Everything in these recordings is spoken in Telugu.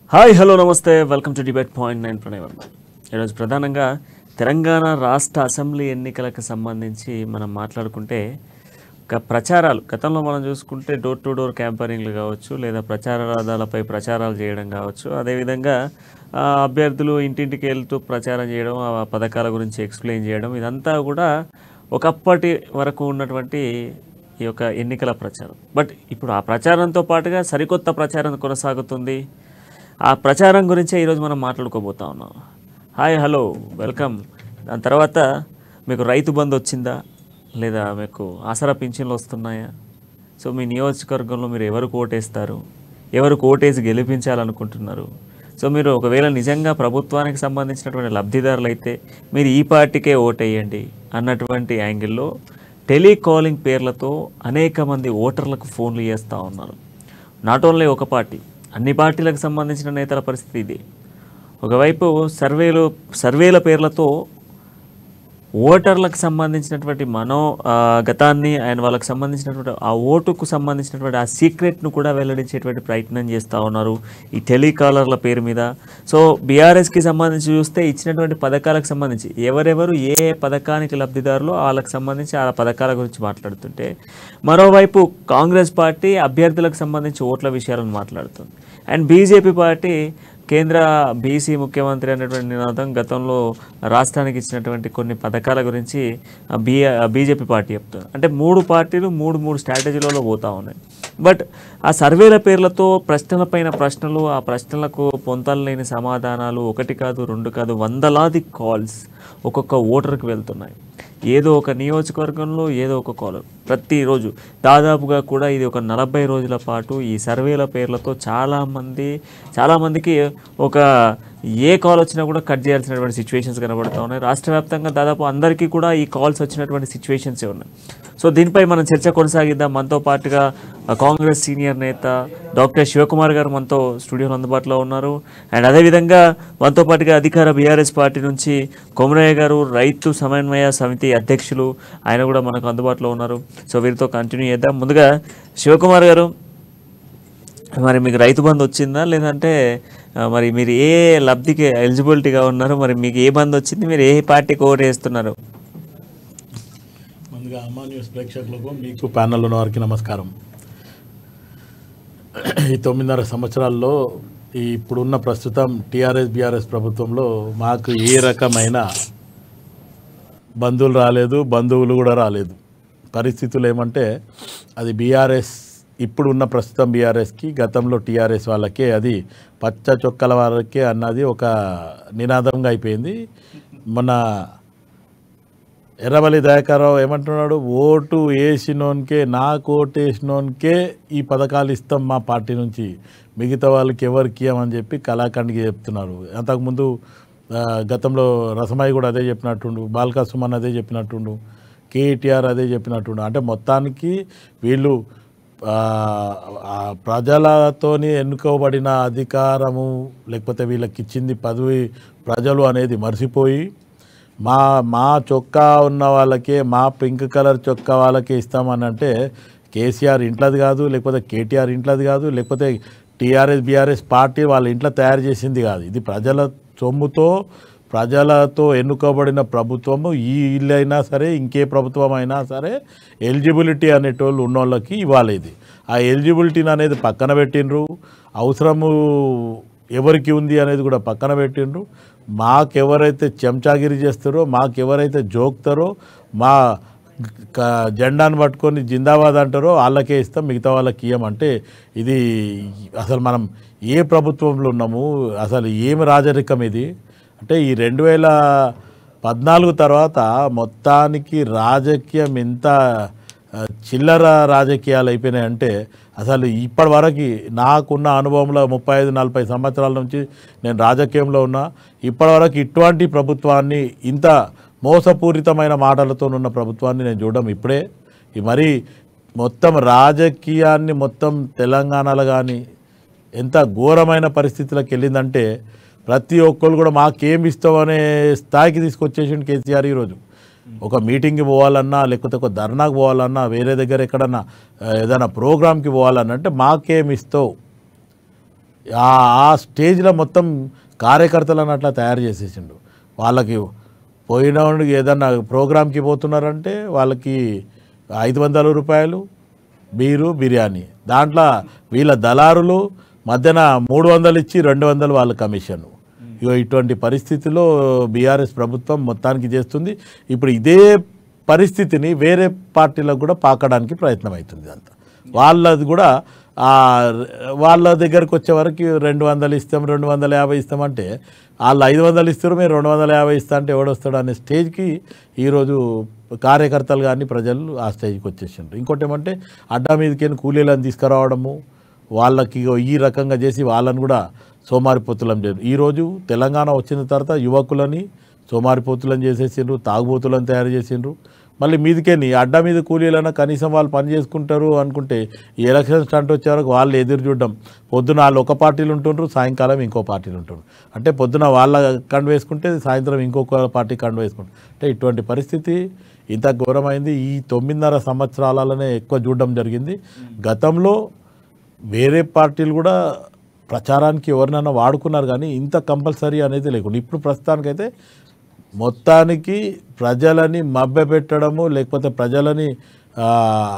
హాయ్ హలో నమస్తే welcome to debate point nine Pranay Varma ఈరోజు ప్రధానంగా తెలంగాణ రాష్ట్ర అసెంబ్లీ ఎన్నికలకు సంబంధించి మనం మాట్లాడుకుంటే ఒక ప్రచారాలు గతంలో మనం చూసుకుంటే డోర్ టు డోర్ క్యాంపరింగ్లు కావచ్చు లేదా ప్రచార రథాలపై ప్రచారాలు చేయడం కావచ్చు అదేవిధంగా ఆ, అభ్యర్థులు ఇంటింటికి వెళ్తూ ప్రచారం చేయడం ఆ పథకాల గురించి ఎక్స్ప్లెయిన్ చేయడం ఇదంతా కూడా ఒకప్పటి వరకు ఉన్నటువంటి ఈ యొక్క ఎన్నికల ప్రచారం బట్ ఇప్పుడు ఆ ప్రచారంతో పాటుగా సరికొత్త ప్రచారం కొనసాగుతుంది ఆ ప్రచారం గురించే ఈరోజు మనం మాట్లాడుకోబోతా ఉన్నాం హాయ్ హలో వెల్కమ్ దాని తర్వాత మీకు రైతు బంధు వచ్చిందా లేదా మీకు ఆసరా పింఛన్లు వస్తున్నాయా సో మీ నియోజకవర్గంలో మీరు ఎవరికి ఓటేస్తారు ఎవరికి ఓటేసి గెలిపించాలనుకుంటున్నారు సో మీరు ఒకవేళ నిజంగా ప్రభుత్వానికి సంబంధించినటువంటి లబ్ధిదారులు అయితే మీరు ఈ పార్టీకే ఓటేయండి అన్నటువంటి యాంగిల్లో టెలికాలింగ్ పేర్లతో అనేక మంది ఓటర్లకు ఫోన్లు చేస్తూ ఉన్నారు నాట్ ఓన్లీ ఒక పార్టీ అన్ని పార్టీలకు సంబంధించిన నేతల పరిస్థితి ఇది ఒకవైపు సర్వేలు సర్వేల పేర్లతో ఓటర్లకు సంబంధించినటువంటి మనో ఆ, గతాన్ని అండ్ వాళ్ళకి సంబంధించినటువంటి ఆ ఓటుకు సంబంధించినటువంటి ఆ సీక్రెట్ను కూడా వెల్లడించేటువంటి ప్రయత్నం చేస్తూ ఉన్నారు ఈ టెలికాలర్ల పేరు మీద సో బీఆర్ఎస్కి సంబంధించి చూస్తే ఇచ్చినటువంటి పథకాలకు సంబంధించి ఎవరెవరు ఏ ఏ పథకానికి లబ్ధిదారులో వాళ్ళకి సంబంధించి ఆ పథకాల గురించి మాట్లాడుతుంటే మరోవైపు కాంగ్రెస్ పార్టీ అభ్యర్థులకు సంబంధించి ఓట్ల విషయాలను మాట్లాడుతుంది అండ్ బీజేపీ పార్టీ కేంద్ర బీసీ ముఖ్యమంత్రి అనేటువంటి నినాదం గతంలో రాష్ట్రానికి ఇచ్చినటువంటి కొన్ని పథకాల గురించి ఆ బీ బీజేపీ పార్టీ చెప్తుంది అంటే మూడు పార్టీలు మూడు మూడు స్ట్రాటజీలలో పోతా ఉన్నాయి బట్ ఆ సర్వేల పేర్లతో ప్రశ్నలపైన ప్రశ్నలు ఆ ప్రశ్నలకు పొంతలు లేని సమాధానాలు ఒకటి కాదు రెండు కాదు వందలాది కాల్స్ ఒక్కొక్క ఓటర్కి వెళ్తున్నాయి ఏదో ఒక నియోజకవర్గంలో ఏదో ఒక కాలర్ ప్రతిరోజు దాదాపుగా కూడా ఇది ఒక నలభై రోజుల పాటు ఈ సర్వేల పేర్లతో చాలామంది చాలామందికి ఒక ఏ కాల్ వచ్చినా కూడా కట్ చేయాల్సినటువంటి సిచ్యువేషన్స్ కనబడుతూ ఉన్నాయి రాష్ట్ర వ్యాప్తంగా దాదాపు అందరికీ కూడా ఈ కాల్స్ వచ్చినటువంటి సిచ్యువేషన్సే ఉన్నాయి సో దీనిపై మనం చర్చ కొనసాగిద్దాం మనతో పాటుగా ఆ, కాంగ్రెస్ సీనియర్ నేత డాక్టర్ శివకుమార్ గారు మనతో స్టూడియోలో అందుబాటులో ఉన్నారు అండ్ అదేవిధంగా మనతో పాటుగా అధికార బీఆర్ఎస్ పార్టీ నుంచి కొమరయ్య గారు రైతు సమన్వయ సమితి అధ్యక్షులు ఆయన కూడా మనకు అందుబాటులో ఉన్నారు సో వీరితో కంటిన్యూ చేద్దాం ముందుగా శివకుమార్ గారు మరి మీకు రైతు బంధు వచ్చిందా లేదంటే ఆ, మరి మీరు ఏ లబ్ధికి ఎలిజిబిలిటీగా ఉన్నారు మరి మీకు ఏ బంధు వచ్చింది మీరు ఏ పార్టీకి ఓటు వేస్తున్నారు ముందుగా అమ్మా న్యూస్ ప్రేక్షకులకు మీకు ప్యానల్ ఉన్న వారికి నమస్కారం ఈ తొమ్మిదిన్నర సంవత్సరాల్లో ఈ ఇప్పుడున్న ప్రస్తుతం టీఆర్ఎస్ బీఆర్ఎస్ ప్రభుత్వంలో మాకు ఏ రకమైన బంధువులు రాలేదు బంధువులు కూడా రాలేదు పరిస్థితులు ఏమంటే అది బీఆర్ఎస్ ఇప్పుడు ఉన్న ప్రస్తుతం బీఆర్ఎస్కి గతంలో టీఆర్ఎస్ వాళ్ళకే అది పచ్చ చొక్కల వాళ్ళకే అన్నది ఒక నినాదంగా అయిపోయింది మొన్న ఎర్రబల్లి దయాకర్రావు ఏమంటున్నాడు ఓటు వేసినోనికే నాకు ఓటు వేసినోనికే ఈ పథకాలు ఇస్తాం మా పార్టీ నుంచి మిగతా వాళ్ళకి ఎవరికి ఇవ్వమని చెప్పి కళాఖండ్కి చెప్తున్నారు అంతకుముందు ఆ, గతంలో రసమయ్య కూడా అదే చెప్పినట్టుండు బాల్కా సుమన్ అదే చెప్పినట్టుండు కేటీఆర్ అదే చెప్పినట్టుండు అంటే మొత్తానికి వీళ్ళు ఆ, ఆ ప్రజలతోని ఎన్నుకోబడిన అధికారము లేకపోతే వీళ్ళకి ఇచ్చింది పదవి ప్రజలు అనేది మర్చిపోయి మా మా చొక్కా ఉన్న వాళ్ళకే మా పింక్ కలర్ చొక్కా వాళ్ళకే ఇస్తామని అంటే కేసీఆర్ ఇంట్లోది కాదు లేకపోతే కేటీఆర్ ఇంట్లోది కాదు లేకపోతే టీఆర్ఎస్ బీఆర్ఎస్ పార్టీ వాళ్ళ ఇంట్లో తయారు చేసింది కాదు ఇది ప్రజల సొమ్ముతో ప్రజలతో ఎన్నుకోబడిన ప్రభుత్వము ఈ ఇల్లు అయినా సరే ఇంకే ప్రభుత్వం అయినా సరే ఎలిజిబిలిటీ అనేటోళ్ళు ఉన్నోళ్ళకి ఇవ్వాలి ఇది ఆ ఎలిజిబిలిటీని అనేది పక్కన పెట్టిండ్రు అవసరము ఎవరికి ఉంది అనేది కూడా పక్కన పెట్టిండ్రు మాకెవరైతే చెంచాగిరి చేస్తారో మాకెవరైతే జోక్తారో మా క- జెండాను పట్టుకొని జిందాబాద్ అంటారో వాళ్ళకే ఇస్తాం మిగతా వాళ్ళకి ఇవ్వమంటే ఇది అసలు మనం ఏ ప్రభుత్వంలో ఉన్నాము అసలు ఏమి రాజరికం ఇది అంటే ఈ రెండు వేల పద్నాలుగు తర్వాత మొత్తానికి రాజకీయం ఎంత ఆ, చిల్లర రాజకీయాలు అయిపోయినాయంటే అసలు ఇప్పటి వరకు నాకున్న అనుభవంలో ముప్పై ఐదు నలభై సంవత్సరాల నుంచి నేను రాజకీయంలో ఉన్నా ఇప్పటి వరకు ఇటువంటి ప్రభుత్వాన్ని ఇంత మోసపూరితమైన మాటలతో ఉన్న ప్రభుత్వాన్ని నేను చూడడం ఇప్పుడే ఈ మరి మొత్తం రాజకీయాన్ని మొత్తం తెలంగాణలో కానీ ఎంత ఘోరమైన పరిస్థితులకు వెళ్ళిందంటే ప్రతి ఒక్కరు కూడా మాకేం ఇస్తావు అనే స్థాయికి తీసుకొచ్చేసిండు కేసీఆర్ ఈరోజు ఒక మీటింగ్కి పోవాలన్నా లేకపోతే ఒక ధర్నాకు పోవాలన్నా వేరే దగ్గర ఎక్కడన్నా ఆ, ఏదైనా ప్రోగ్రామ్కి పోవాలన్నా అంటే మాకేమి ఇస్తావు ఆ ఆ స్టేజ్లో మొత్తం కార్యకర్తలను అట్లా తయారు చేసేసిండు వాళ్ళకి పోయిన వాడికి ఏదన్నా ప్రోగ్రామ్కి పోతున్నారంటే వాళ్ళకి ఐదు వందల రూపాయలు బీరు బిర్యానీ దాంట్లో వీళ్ళ దళారులు మధ్యన మూడు వందలు ఇచ్చి రెండు వందలు వాళ్ళ కమిషన్ ఇగో ఇటువంటి పరిస్థితిలో బీఆర్ఎస్ ప్రభుత్వం మొత్తానికి చేస్తుంది ఇప్పుడు ఇదే పరిస్థితిని వేరే పార్టీలకు కూడా పాకడానికి ప్రయత్నం అవుతుంది అంతా వాళ్ళది కూడా ఆ వాళ్ళ దగ్గరకు వచ్చే వరకు రెండు వందలు ఇస్తాం రెండు వందల యాభై ఇస్తామంటే వాళ్ళు ఐదు వందలు ఇస్తారు మీరు రెండు వందల యాభై ఇస్తా అంటే ఎవడొస్తాడు అనే స్టేజ్కి ఈరోజు కార్యకర్తలు కానీ ప్రజలు ఆ స్టేజ్కి వచ్చేసిండ్రు ఇంకోటి ఏమంటే అడ్డా మీదకి కూలీలను తీసుకురావడము వాళ్ళకి ఇగో ఈ రకంగా చేసి వాళ్ళని కూడా సోమారిపోతులం చేయరు ఈరోజు తెలంగాణ వచ్చిన తర్వాత యువకులని సోమారిపోతులను చేసేసిండ్రు తాగుబోతులను తయారు చేసిండ్రు మళ్ళీ మీదికేని అడ్డా మీద కూలీలన్నా కనీసం వాళ్ళు పని చేసుకుంటారు అనుకుంటే ఈ ఎలక్షన్ స్టార్ట్ వచ్చే వరకు వాళ్ళు ఎదురు చూడడం పొద్దున వాళ్ళు ఒక పార్టీలు ఉంటుండ్రు సాయంకాలం ఇంకో పార్టీలు ఉంటుండ్రు అంటే పొద్దున వాళ్ళ కండు వేసుకుంటే సాయంత్రం ఇంకొక పార్టీ కండు వేసుకుంటారు అంటే ఇటువంటి పరిస్థితి ఇంత ఘోరమైంది ఈ తొమ్మిదిన్నర సంవత్సరాలనే ఎక్కువ చూడడం జరిగింది గతంలో వేరే పార్టీలు కూడా ప్రచారానికి ఎవరినైనా వాడుకున్నారు కానీ ఇంత కంపల్సరీ అనేది లేకుండా ఇప్పుడు ప్రస్తుతానికైతే మొత్తానికి ప్రజలని మభ్యపెట్టడము లేకపోతే ప్రజలని ఆ,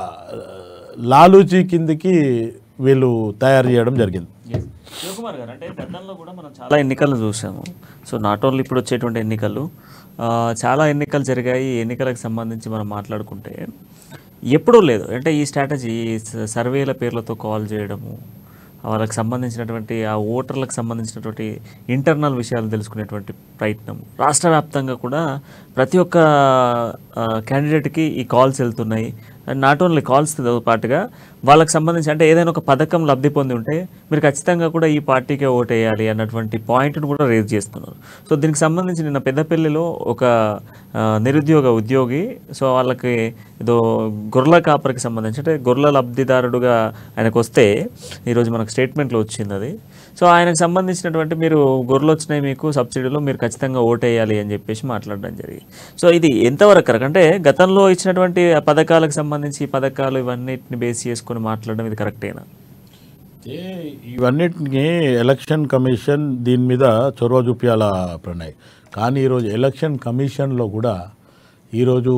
లాలూచీ కిందికి వీళ్ళు తయారు చేయడం జరిగింది శివకుమార్ గారు అంటే గతంలో కూడా మనం చాలా ఎన్నికలు చూసాము సో నాట్ ఓన్లీ ఇప్పుడు వచ్చేటువంటి ఎన్నికలు ఆ, చాలా ఎన్నికలు జరిగాయి ఈ ఎన్నికలకు సంబంధించి మనం మాట్లాడుకుంటే ఎప్పుడూ లేదు అంటే ఈ స్ట్రాటజీ సర్వేల పేర్లతో కాల్ చేయడము వాళ్ళకి సంబంధించినటువంటి ఆ ఓటర్లకు సంబంధించినటువంటి ఇంటర్నల్ విషయాలు తెలుసుకునేటువంటి ప్రయత్నం రాష్ట్ర వ్యాప్తంగా కూడా ప్రతి ఒక్క క్యాండిడేట్కి ఈ కాల్స్ వెళ్తున్నాయి అండ్ నాట్ ఓన్లీ కాల్స్తో పాటుగా వాళ్ళకి సంబంధించి అంటే ఏదైనా ఒక పథకం లబ్ధి పొంది ఉంటే మీరు ఖచ్చితంగా కూడా ఈ పార్టీకే ఓటేయాలి అన్నటువంటి పాయింట్ను కూడా రేజ్ చేస్తున్నారు సో దీనికి సంబంధించి నిన్న పెద్దపల్లిలో ఒక ఆ, నిరుద్యోగ ఉద్యోగి సో వాళ్ళకి ఏదో గొర్రెల కాపరికి సంబంధించి అంటే గొర్రెల లబ్ధిదారుడుగా ఆయనకు వస్తే ఈరోజు మనకు స్టేట్మెంట్లో వచ్చింది అది సో ఆయనకు సంబంధించినటువంటి మీరు గొర్రెలు వచ్చినాయి మీకు సబ్సిడీలో మీరు ఖచ్చితంగా ఓటేయాలి అని చెప్పేసి మాట్లాడడం జరిగింది సో ఇది ఎంతవరకు కరెక్ట్ అంటే గతంలో ఇచ్చినటువంటి ఆ పథకాలకు సంబంధించి ఈ పథకాలు ఇవన్నిటిని బేస్ చేసుకొని మాట్లాడడం ఇది కరెక్టేనా అయితే ఇవన్నిటిని ఎలక్షన్ కమిషన్ దీని మీద చొరవ చూపించాల ప్రణయ్ కానీ ఈరోజు ఎలక్షన్ కమిషన్లో కూడా ఈరోజు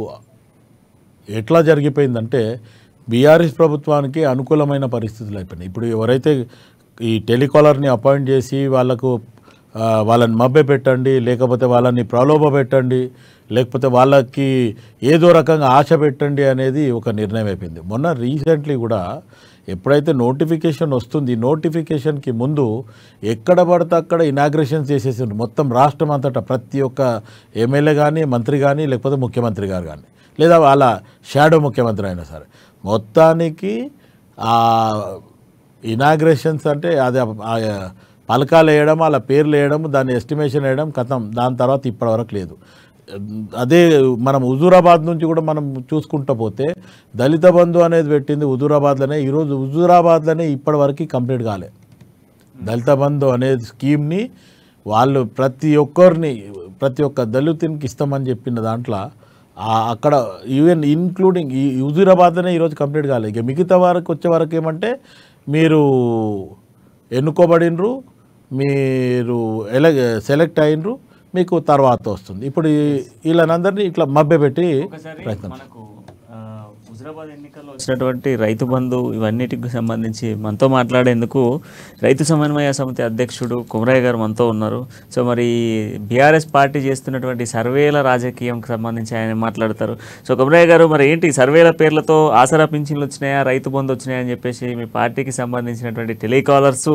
ఎట్లా జరిగిపోయిందంటే బీఆర్ఎస్ ప్రభుత్వానికి అనుకూలమైన పరిస్థితులు అయిపోయినాయి ఇప్పుడు ఎవరైతే ఈ టెలికాలర్ని అపాయింట్ చేసి వాళ్ళకు ఆ, వాళ్ళని మభ్య పెట్టండి లేకపోతే వాళ్ళని ప్రలోభ పెట్టండి లేకపోతే వాళ్ళకి ఏదో రకంగా ఆశ పెట్టండి అనేది ఒక నిర్ణయం అయిపోయింది మొన్న రీసెంట్లీ కూడా ఎప్పుడైతే నోటిఫికేషన్ వస్తుంది నోటిఫికేషన్కి ముందు ఎక్కడ పడితే అక్కడ ఇనాగ్రేషన్ చేసేసిండ్రు మొత్తం రాష్ట్రం అంతటా ప్రతి ఒక్క ఎమ్మెల్యే కానీ మంత్రి కానీ లేకపోతే ముఖ్యమంత్రి గారు కానీ లేదా వాళ్ళ షాడో ముఖ్యమంత్రి అయినా సరే మొత్తానికి ఆ ఇనాగ్రేషన్స్ అంటే అది ఆ పలకాలు వేయడం వాళ్ళ పేర్లు వేయడం దాన్ని ఎస్టిమేషన్ వేయడం కథం దాని తర్వాత ఇప్పటివరకు లేదు అదే మనం హుజూరాబాద్ నుంచి కూడా మనం చూసుకుంటూ పోతే దళిత బంధు అనేది పెట్టింది హుజూరాబాద్లోనే ఈరోజు హుజూరాబాద్లోనే ఇప్పటివరకు కంప్లీట్ కాలే దళిత బంధు అనే స్కీమ్ని వాళ్ళు ప్రతి ఒక్కరిని ప్రతి ఒక్క దళితునికి ఇస్తామని చెప్పిన దాంట్లో ఆ- అక్కడ ఈవెన్ ఇన్క్లూడింగ్ ఈ హుజూరాబాద్లోనే ఈరోజు కంప్లీట్ కాలేదు ఇక మిగతా వరకు వచ్చే వరకు ఏమంటే మీరు ఎన్నుకోబడినరు మీరు ఎల సెలెక్ట్ అయినరు మీకు తర్వాత వస్తుంది ఇప్పుడు ఈ- వీళ్ళనందరినీ ఇట్లా మభ్యపెట్టి ఒకసారి ప్రయత్నం మనకు ఆ, హుజరాబాద్ ఎన్నికల్లో వచ్చినటువంటి రైతు బంధు ఇవన్నిటికి సంబంధించి మనతో మాట్లాడేందుకు రైతు సమన్వయ సమితి అధ్యక్షుడు కుమరయ్య గారు మనతో ఉన్నారు సో మరి బీఆర్ఎస్ పార్టీ చేస్తున్నటువంటి సర్వేల రాజకీయంకి సంబంధించి ఆయన మాట్లాడతారు సో కుమరయ్య గారు మరి ఏంటి సర్వేల పేర్లతో ఆసరా పింఛన్లు వచ్చినాయా రైతు బంధు వచ్చినాయా అని చెప్పేసి మీ పార్టీకి సంబంధించినటువంటి టెలికాలర్స్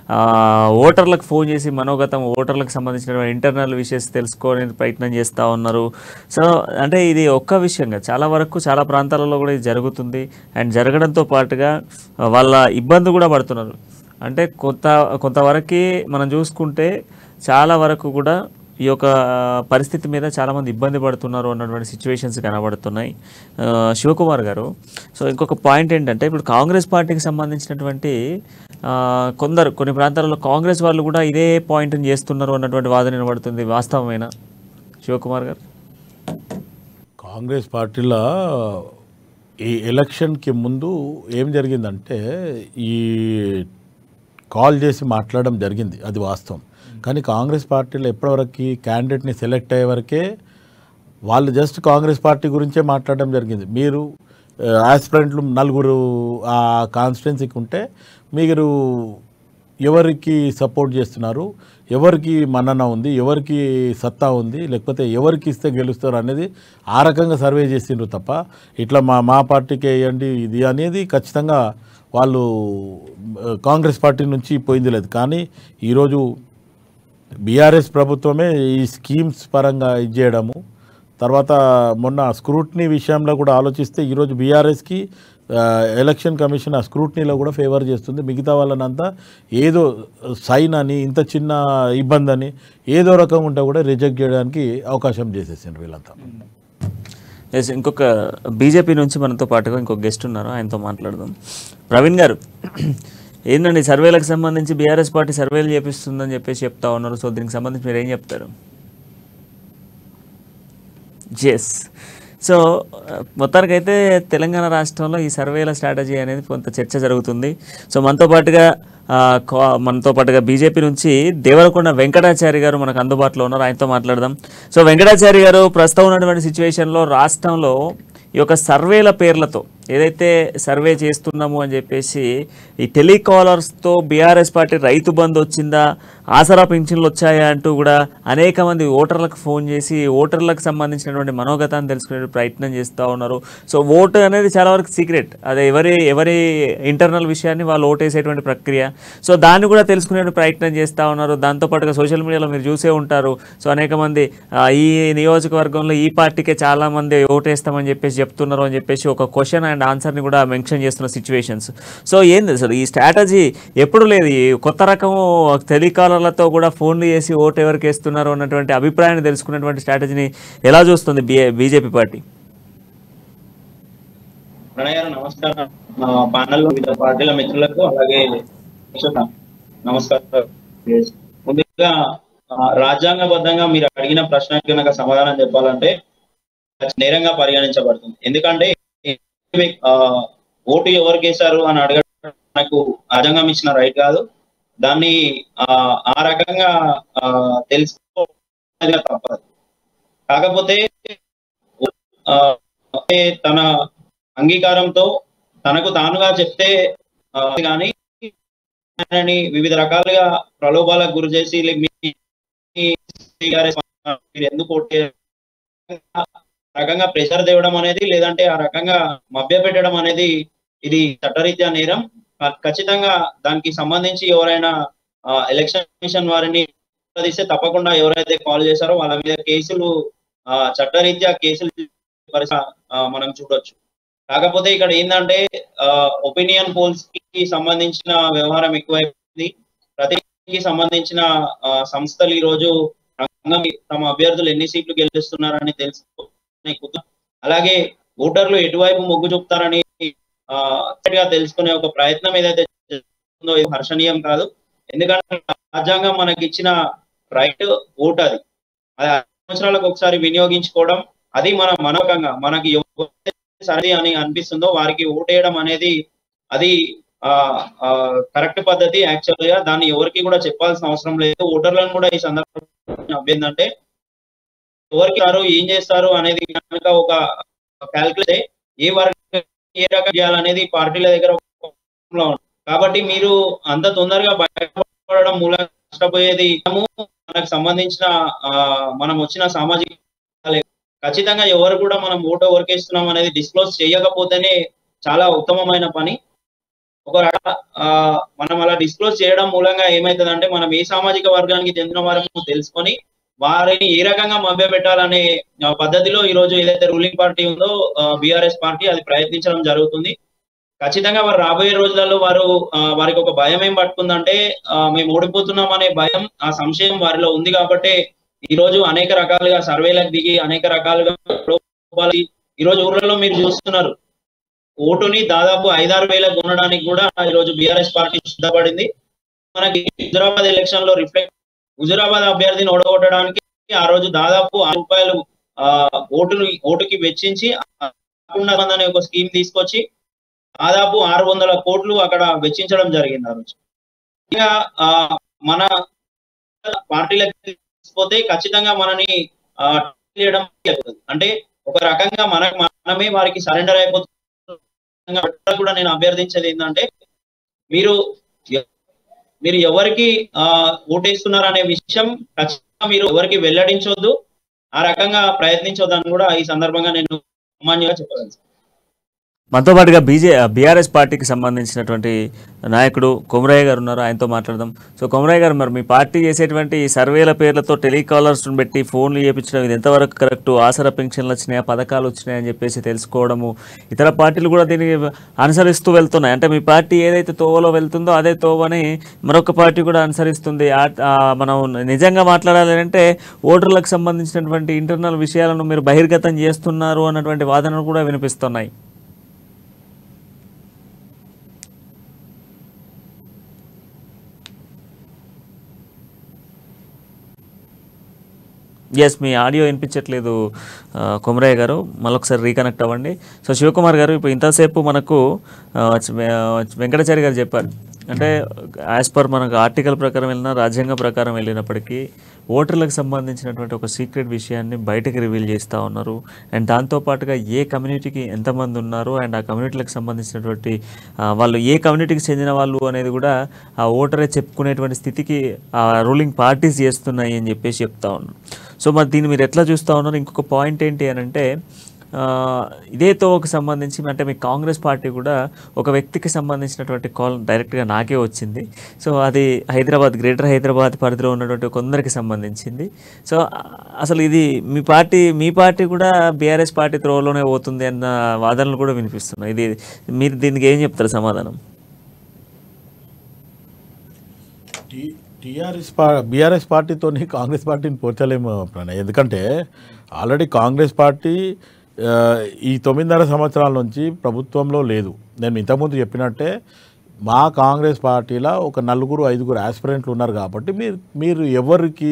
ఓటర్లకు ఫోన్ చేసి మనోగతం ఓటర్లకు సంబంధించినటువంటి ఇంటర్నల్ విషయస్ తెలుసుకోవడానికి ప్రయత్నం చేస్తూ ఉన్నారు సో అంటే ఇది ఒక్క విషయంగా చాలా వరకు చాలా ప్రాంతాలలో కూడా ఇది జరుగుతుంది అండ్ జరగడంతో పాటుగా ఆ, వాళ్ళ ఇబ్బంది కూడా పడుతున్నారు అంటే కొంత కొంతవరకు మనం చూసుకుంటే చాలా వరకు కూడా ఈ యొక్క పరిస్థితి మీద చాలామంది ఇబ్బంది పడుతున్నారు అన్నటువంటి సిచ్యువేషన్స్ కనబడుతున్నాయి ఆ, శివకుమార్ గారు సో ఇంకొక పాయింట్ ఏంటంటే ఇప్పుడు కాంగ్రెస్ పార్టీకి సంబంధించినటువంటి ఆ, కొందరు కొన్ని ప్రాంతాలలో కాంగ్రెస్ వాళ్ళు కూడా ఇదే పాయింట్ని చేస్తున్నారు అన్నటువంటి వాదన వినబడుతుంది వాస్తవమేనా శివకుమార్ గారు కాంగ్రెస్ పార్టీలో ఈ ఎలక్షన్కి ముందు ఏం జరిగిందంటే ఈ కాల్ చేసి మాట్లాడడం జరిగింది అది వాస్తవం కానీ కాంగ్రెస్ పార్టీలో ఎప్పటివరకు క్యాండిడేట్ని సెలెక్ట్ అయ్యే వరకే వాళ్ళు జస్ట్ కాంగ్రెస్ పార్టీ గురించే మాట్లాడడం జరిగింది మీరు ఆస్పిరెంట్లు నలుగురు ఆ కాన్స్టిట్యున్సీకి ఉంటే మీరు ఎవరికి సపోర్ట్ చేస్తున్నారు ఎవరికి మన్నన ఉంది ఎవరికి సత్తా ఉంది లేకపోతే ఎవరికి ఇస్తే గెలుస్తారు అనేది ఆ రకంగా సర్వే చేసిండ్రు తప్ప ఇట్లా మా మా పార్టీకే వేయండి ఇది అనేది ఖచ్చితంగా వాళ్ళు ఆ, కాంగ్రెస్ పార్టీ నుంచి పోయింది లేదు కానీ ఈరోజు బీఆర్ఎస్ ప్రభుత్వమే ఈ స్కీమ్స్ పరంగా ఇది చేయడము తర్వాత మొన్న స్క్రూట్నీ విషయంలో కూడా ఆలోచిస్తే ఈరోజు బీఆర్ఎస్కి ఎలక్షన్ కమిషన్ ఆ స్క్రూట్నీలో కూడా ఫేవర్ చేస్తుంది మిగతా వాళ్ళనంతా ఏదో సైన్ అని ఇంత చిన్న ఇబ్బంది అని ఏదో రకంగా ఉంటే కూడా రిజెక్ట్ చేయడానికి అవకాశం చేసేసిండ్రు వీళ్ళంతా ఎస్ ఇంకొక బీజేపీ నుంచి మనతో పాటుగా ఇంకొక గెస్ట్ ఉన్నారు ఆయనతో మాట్లాడదాం ప్రవీణ్ గారు ఏంటండి సర్వేలకు సంబంధించి బీఆర్ఎస్ పార్టీ సర్వేలు చేపిస్తుందని చెప్పేసి చెప్తా ఉన్నారు సో దీనికి సంబంధించి మీరు ఏం చెప్తారు ఎస్ సో మొత్తానికైతే తెలంగాణ రాష్ట్రంలో ఈ సర్వేల స్ట్రాటజీ అనేది కొంత చర్చ జరుగుతుంది సో మనతో పాటుగా ఆ, కా- మనతో పాటుగా బీజేపీ నుంచి దేవరకొండ వెంకటాచారి గారు మనకు అందుబాటులో ఉన్నారు ఆయనతో మాట్లాడదాం సో వెంకటాచారి గారు ప్రస్తుతం ఉన్నటువంటి సిచ్యువేషన్లో రాష్ట్రంలో ఈ యొక్క సర్వేల పేర్లతో ఏదైతే సర్వే చేస్తున్నాము అని చెప్పేసి ఈ టెలికాలర్స్తో బీఆర్ఎస్ పార్టీ రైతు బంధు వచ్చిందా ఆసరా పింఛన్లు వచ్చాయా అంటూ కూడా అనేక మంది ఓటర్లకు ఫోన్ చేసి ఓటర్లకు సంబంధించినటువంటి మనోగతాన్ని తెలుసుకునే ప్రయత్నం చేస్తూ ఉన్నారు సో ఓటు అనేది చాలా వరకు సీక్రెట్ అదే ఎవరి ఎవరి ఇంటర్నల్ విషయాన్ని వాళ్ళు ఓటేసేటువంటి ప్రక్రియ సో దాన్ని కూడా తెలుసుకునే ప్రయత్నం చేస్తూ ఉన్నారు దాంతోపాటుగా సోషల్ మీడియాలో మీరు చూసే ఉంటారు సో అనేక మంది ఆ, ఈ నియోజకవర్గంలో ఈ పార్టీకే చాలా మంది ఓటేస్తామని చెప్పేసి చెప్తున్నారు అని చెప్పేసి ఒక క్వశ్చన్ అండ్ ఆన్సర్ని కూడా మెన్షన్ చేస్తున్న సిచ్యువేషన్స్ సో ఏంది అసలు ఈ స్ట్రాటజీ ఎప్పుడు లేదు ఈ కొత్త రకం టెలికాలర్లతో కూడా ఫోన్లు చేసి ఓటు ఎవరికి వేస్తున్నారు అన్నటువంటి అభిప్రాయాన్ని తెలుసుకున్నటువంటి స్ట్రాటజీని ఎలా చూస్తుంది బి బీజేపీ పార్టీ ప్రణయ్ గారు నమస్కారం మా ప్యానల్లో వివిధ పార్టీల మిత్రులకు అలాగే నమస్కారం ముందుగా ఆ, రాజ్యాంగబద్ధంగా మీరు అడిగిన ప్రశ్నకి కనుక సమాధానం చెప్పాలంటే నేరంగా పరిగణించబడుతుంది ఎందుకంటే ఆ, ఓటు ఎవరికి వేశారు అని అడగడం నాకు రాజ్యాంగం ఇచ్చిన రైట్ కాదు దాన్ని ఆ, ఆ రకంగా ఆ, తెలుసుకోవడం తప్పదు కాకపోతే ఆ, అంటే తన అంగీకారంతో తనకు తానుగా చెప్తే ఆ, కానీ ఆయనని వివిధ రకాలుగా ప్రలోభాలకు గురి చేసి లే- మీ మీ గారి మీరు ఎందుకు ఓటు చేయాలి? ఆ రకంగా ప్రెషర్ తేవడం అనేది లేదంటే ఆ రకంగా మభ్య పెట్టడం అనేది ఇది చట్టరీత్యా నేరం క- ఖచ్చితంగా దానికి సంబంధించి ఎవరైనా ఎలక్షన్ కమిషన్ వారిని తీస్తే తప్పకుండా ఎవరైతే కాల్ చేశారో వాళ్ళ మీద కేసులు ఆ, చట్టరీత్యా కేసులు పరిస- ఆ, మనం చూడొచ్చు కాకపోతే ఇక్కడ ఏంటంటే ఒపీనియన్ పోల్స్ కి సంబంధించిన వ్యవహారం ఎక్కువైంది ప్రతికి సంబంధించిన ఆ, సంస్థలు ఈ రోజు రంగం తమ అభ్యర్థులు ఎన్ని సీట్లు గెలుస్తున్నారని తెలుసుకునే కుతూ- అలాగే ఓటర్లు ఎటువైపు మొగ్గు చూపుతారని ఆ, గా తెలుసుకునే ఒక ప్రయత్నం ఏదైతే చేస్తుందో ఇది హర్షణీయం కాదు ఎందుకంటే రాజ్యాంగం మనకి ఇచ్చిన రైట్ ఓట్ అది అది ఐదు సంవత్సరాలకు ఒకసారి వినియోగించుకోవడం అది మన మనకంగా మనకి ఎవరైతే సరిది అని అనిపిస్తుందో వారికి ఓటేయడం అనేది అది కరెక్ట్ పద్ధతి యాక్చువల్ గా దాన్ని ఎవరికి కూడా చెప్పాల్సిన అవసరం లేదు ఓటర్లను కూడా ఈ సందర్భంగా అభ్యందంటే ఎవరికి రారు ఏం చేస్తారు అనేది కనుక ఒక క్యాల్కులేట్ ఏ వర్గం ఏ రకం చేయాలనేది పార్టీల దగ్గర ఒక లో ఉంది. కాబట్టి మీరు అంత తొందరగా బయటపడడం మూలంగా నష్టపోయేది మనము, మనకు సంబంధించిన ఆ, మనం వచ్చిన సామాజిక వర్గాలే. ఖచ్చితంగా ఎవరు కూడా మనం ఓటు ఎవరికి ఇస్తున్నాం అనేది డిస్క్లోజ్ చేయకపోతేనే చాలా ఉత్తమమైన పని ఒక రక- ఆ, మనం అలా డిస్క్లోజ్ చేయడం మూలంగా ఏమైతుందంటే మనం ఏ సామాజిక వర్గానికి చెందిన వారము తెలుసుకొని వారిని ఏ రకంగా మభ్య పెట్టాలనే ఆ, పద్ధతిలో ఈ రోజు ఏదైతే రూలింగ్ పార్టీ ఉందో బీఆర్ఎస్ పార్టీ అది ప్రయత్నించడం జరుగుతుంది ఖచ్చితంగా వారు రాబోయే రోజులలో వారు ఆ, వారికి ఒక భయం ఏం పట్టుకుందంటే ఆ, మేము ఓడిపోతున్నాం అనే భయం ఆ సంశయం వారిలో ఉంది కాబట్టి ఈ రోజు అనేక రకాలుగా సర్వేలకు దిగి అనేక రకాలుగా లోపాలు ఈ రోజు ఊర్లలో మీరు చూస్తున్నారు ఓటుని దాదాపు ఐదారు వేలకు కొనడానికి కూడా ఈ రోజు బీఆర్ఎస్ పార్టీ సిద్ధపడింది మనకి హుజురాబాద్ ఎలక్షన్ లో రిఫ్లెక్ట్ హుజురాబాద్ అభ్యర్థిని ఓడగొట్టడానికి ఆ రోజు దాదాపు ఆరు రూపాయలు ఆ ఓటుని ఓటుకి వెచ్చించి కాకుండా అనే ఒక స్కీమ్ తీసుకొచ్చి దాదాపు ఆరు వందల కోట్లు అక్కడ వెచ్చించడం జరిగింది ఆ రోజు ఇక ఆ, మన పార్టీలకు తీసుకుపోతే ఖచ్చితంగా మనని ఆ, చేయడం జరుగుతుంది. అంటే ఒక రకంగా మన మనమే వారికి సరెండర్ అయిపోతుంది కూడా నేను అభ్యర్థించేది ఏంటంటే మీరు ఎ- మీరు ఎవరికి ఆ, ఓటేస్తున్నారు అనే విషయం ఖచ్చితంగా మీరు ఎవరికి వెల్లడించొద్దు ఆ రకంగా ప్రయత్నించొద్దు అని కూడా ఈ సందర్భంగా నేను సామాన్యంగా చెప్పగలను మనతో పాటుగా బీజే బీఆర్ఎస్ పార్టీకి సంబంధించినటువంటి నాయకుడు కొమరయ్య గారు ఉన్నారు ఆయనతో మాట్లాడదాం సో కొమరయ్య గారు మరి మీ పార్టీ చేసేటువంటి ఈ సర్వేల పేర్లతో టెలికాలర్స్ పెట్టి ఫోన్లు చేయించడం ఇది ఎంతవరకు కరెక్ట్ ఆసరా పెన్షన్లు వచ్చినాయా పథకాలు వచ్చినాయని చెప్పేసి తెలుసుకోవడము ఇతర పార్టీలు కూడా దీన్ని అనుసరిస్తూ వెళ్తున్నాయి అంటే మీ పార్టీ ఏదైతే తోవలో వెళ్తుందో అదే తోవని మరొక పార్టీ కూడా అనుసరిస్తుంది ఆ- ఆ మనం నిజంగా మాట్లాడాలి అంటే ఓటర్లకు సంబంధించినటువంటి ఇంటర్నల్ విషయాలను మీరు బహిర్గతం చేస్తున్నారు అన్నటువంటి వాదనలు కూడా వినిపిస్తున్నాయి ఎస్ మీ ఆడియో వినిపించట్లేదు ఆ, కొమరయ్య గారు మళ్ళొకసారి రీకనెక్ట్ అవ్వండి సో శివకుమార్ గారు ఇప్పుడు ఇంతసేపు మనకు ఆ, చ- వె- వెంకటాచారి గారు చెప్పారు అంటే యాజ్ పర్ మనకు ఆర్టికల్ ప్రకారం వెళ్ళినా రాజ్యాంగ ప్రకారం వెళ్ళినప్పటికీ ఓటర్లకు సంబంధించినటువంటి ఒక సీక్రెట్ విషయాన్ని బయటకు రివీల్ చేస్తూ ఉన్నారు అండ్ దాంతోపాటుగా ఏ కమ్యూనిటీకి ఎంతమంది ఉన్నారు అండ్ ఆ కమ్యూనిటీలకు సంబంధించినటువంటి ఆ, వాళ్ళు ఏ కమ్యూనిటీకి చెందిన వాళ్ళు అనేది కూడా ఆ ఓటరే చెప్పుకునేటువంటి స్థితికి ఆ రూలింగ్ పార్టీస్ చేస్తున్నాయి అని చెప్పేసి చెప్తా ఉన్నారు సో మరి దీన్ని మీరు ఎట్లా చూస్తూ ఉన్నారు ఇంకొక పాయింట్ ఏంటి అని అంటే ఆ, ఇదే తోవకు సంబంధించి అంటే మీ కాంగ్రెస్ పార్టీ కూడా ఒక వ్యక్తికి సంబంధించినటువంటి కాల్ డైరెక్ట్గా నాకే వచ్చింది సో అది హైదరాబాద్ గ్రేటర్ హైదరాబాద్ పరిధిలో ఉన్నటువంటి కొందరికి సంబంధించింది సో ఆ, అసలు ఇది మీ పార్టీ మీ పార్టీ కూడా బీఆర్ఎస్ పార్టీ త్రోలోనే పోతుంది అన్న వాదనలు కూడా వినిపిస్తున్నాయి ఇది మీరు దీనికి ఏం చెప్తారు సమాధానం టీ- టీఆర్ఎస్ పా బీఆర్ఎస్ పార్టీతో కాంగ్రెస్ పార్టీని పోల్చలేము ప్రణయ్ ఎందుకంటే ఆల్రెడీ కాంగ్రెస్ పార్టీ ఆ, ఈ తొమ్మిదిన్నర సంవత్సరాల నుంచి ప్రభుత్వంలో లేదు నేను ఇంతకుముందు చెప్పినట్టే మా కాంగ్రెస్ పార్టీలో ఒక నలుగురు ఐదుగురు ఆస్పిరెంట్లు ఉన్నారు కాబట్టి మీరు మీరు ఎవరికి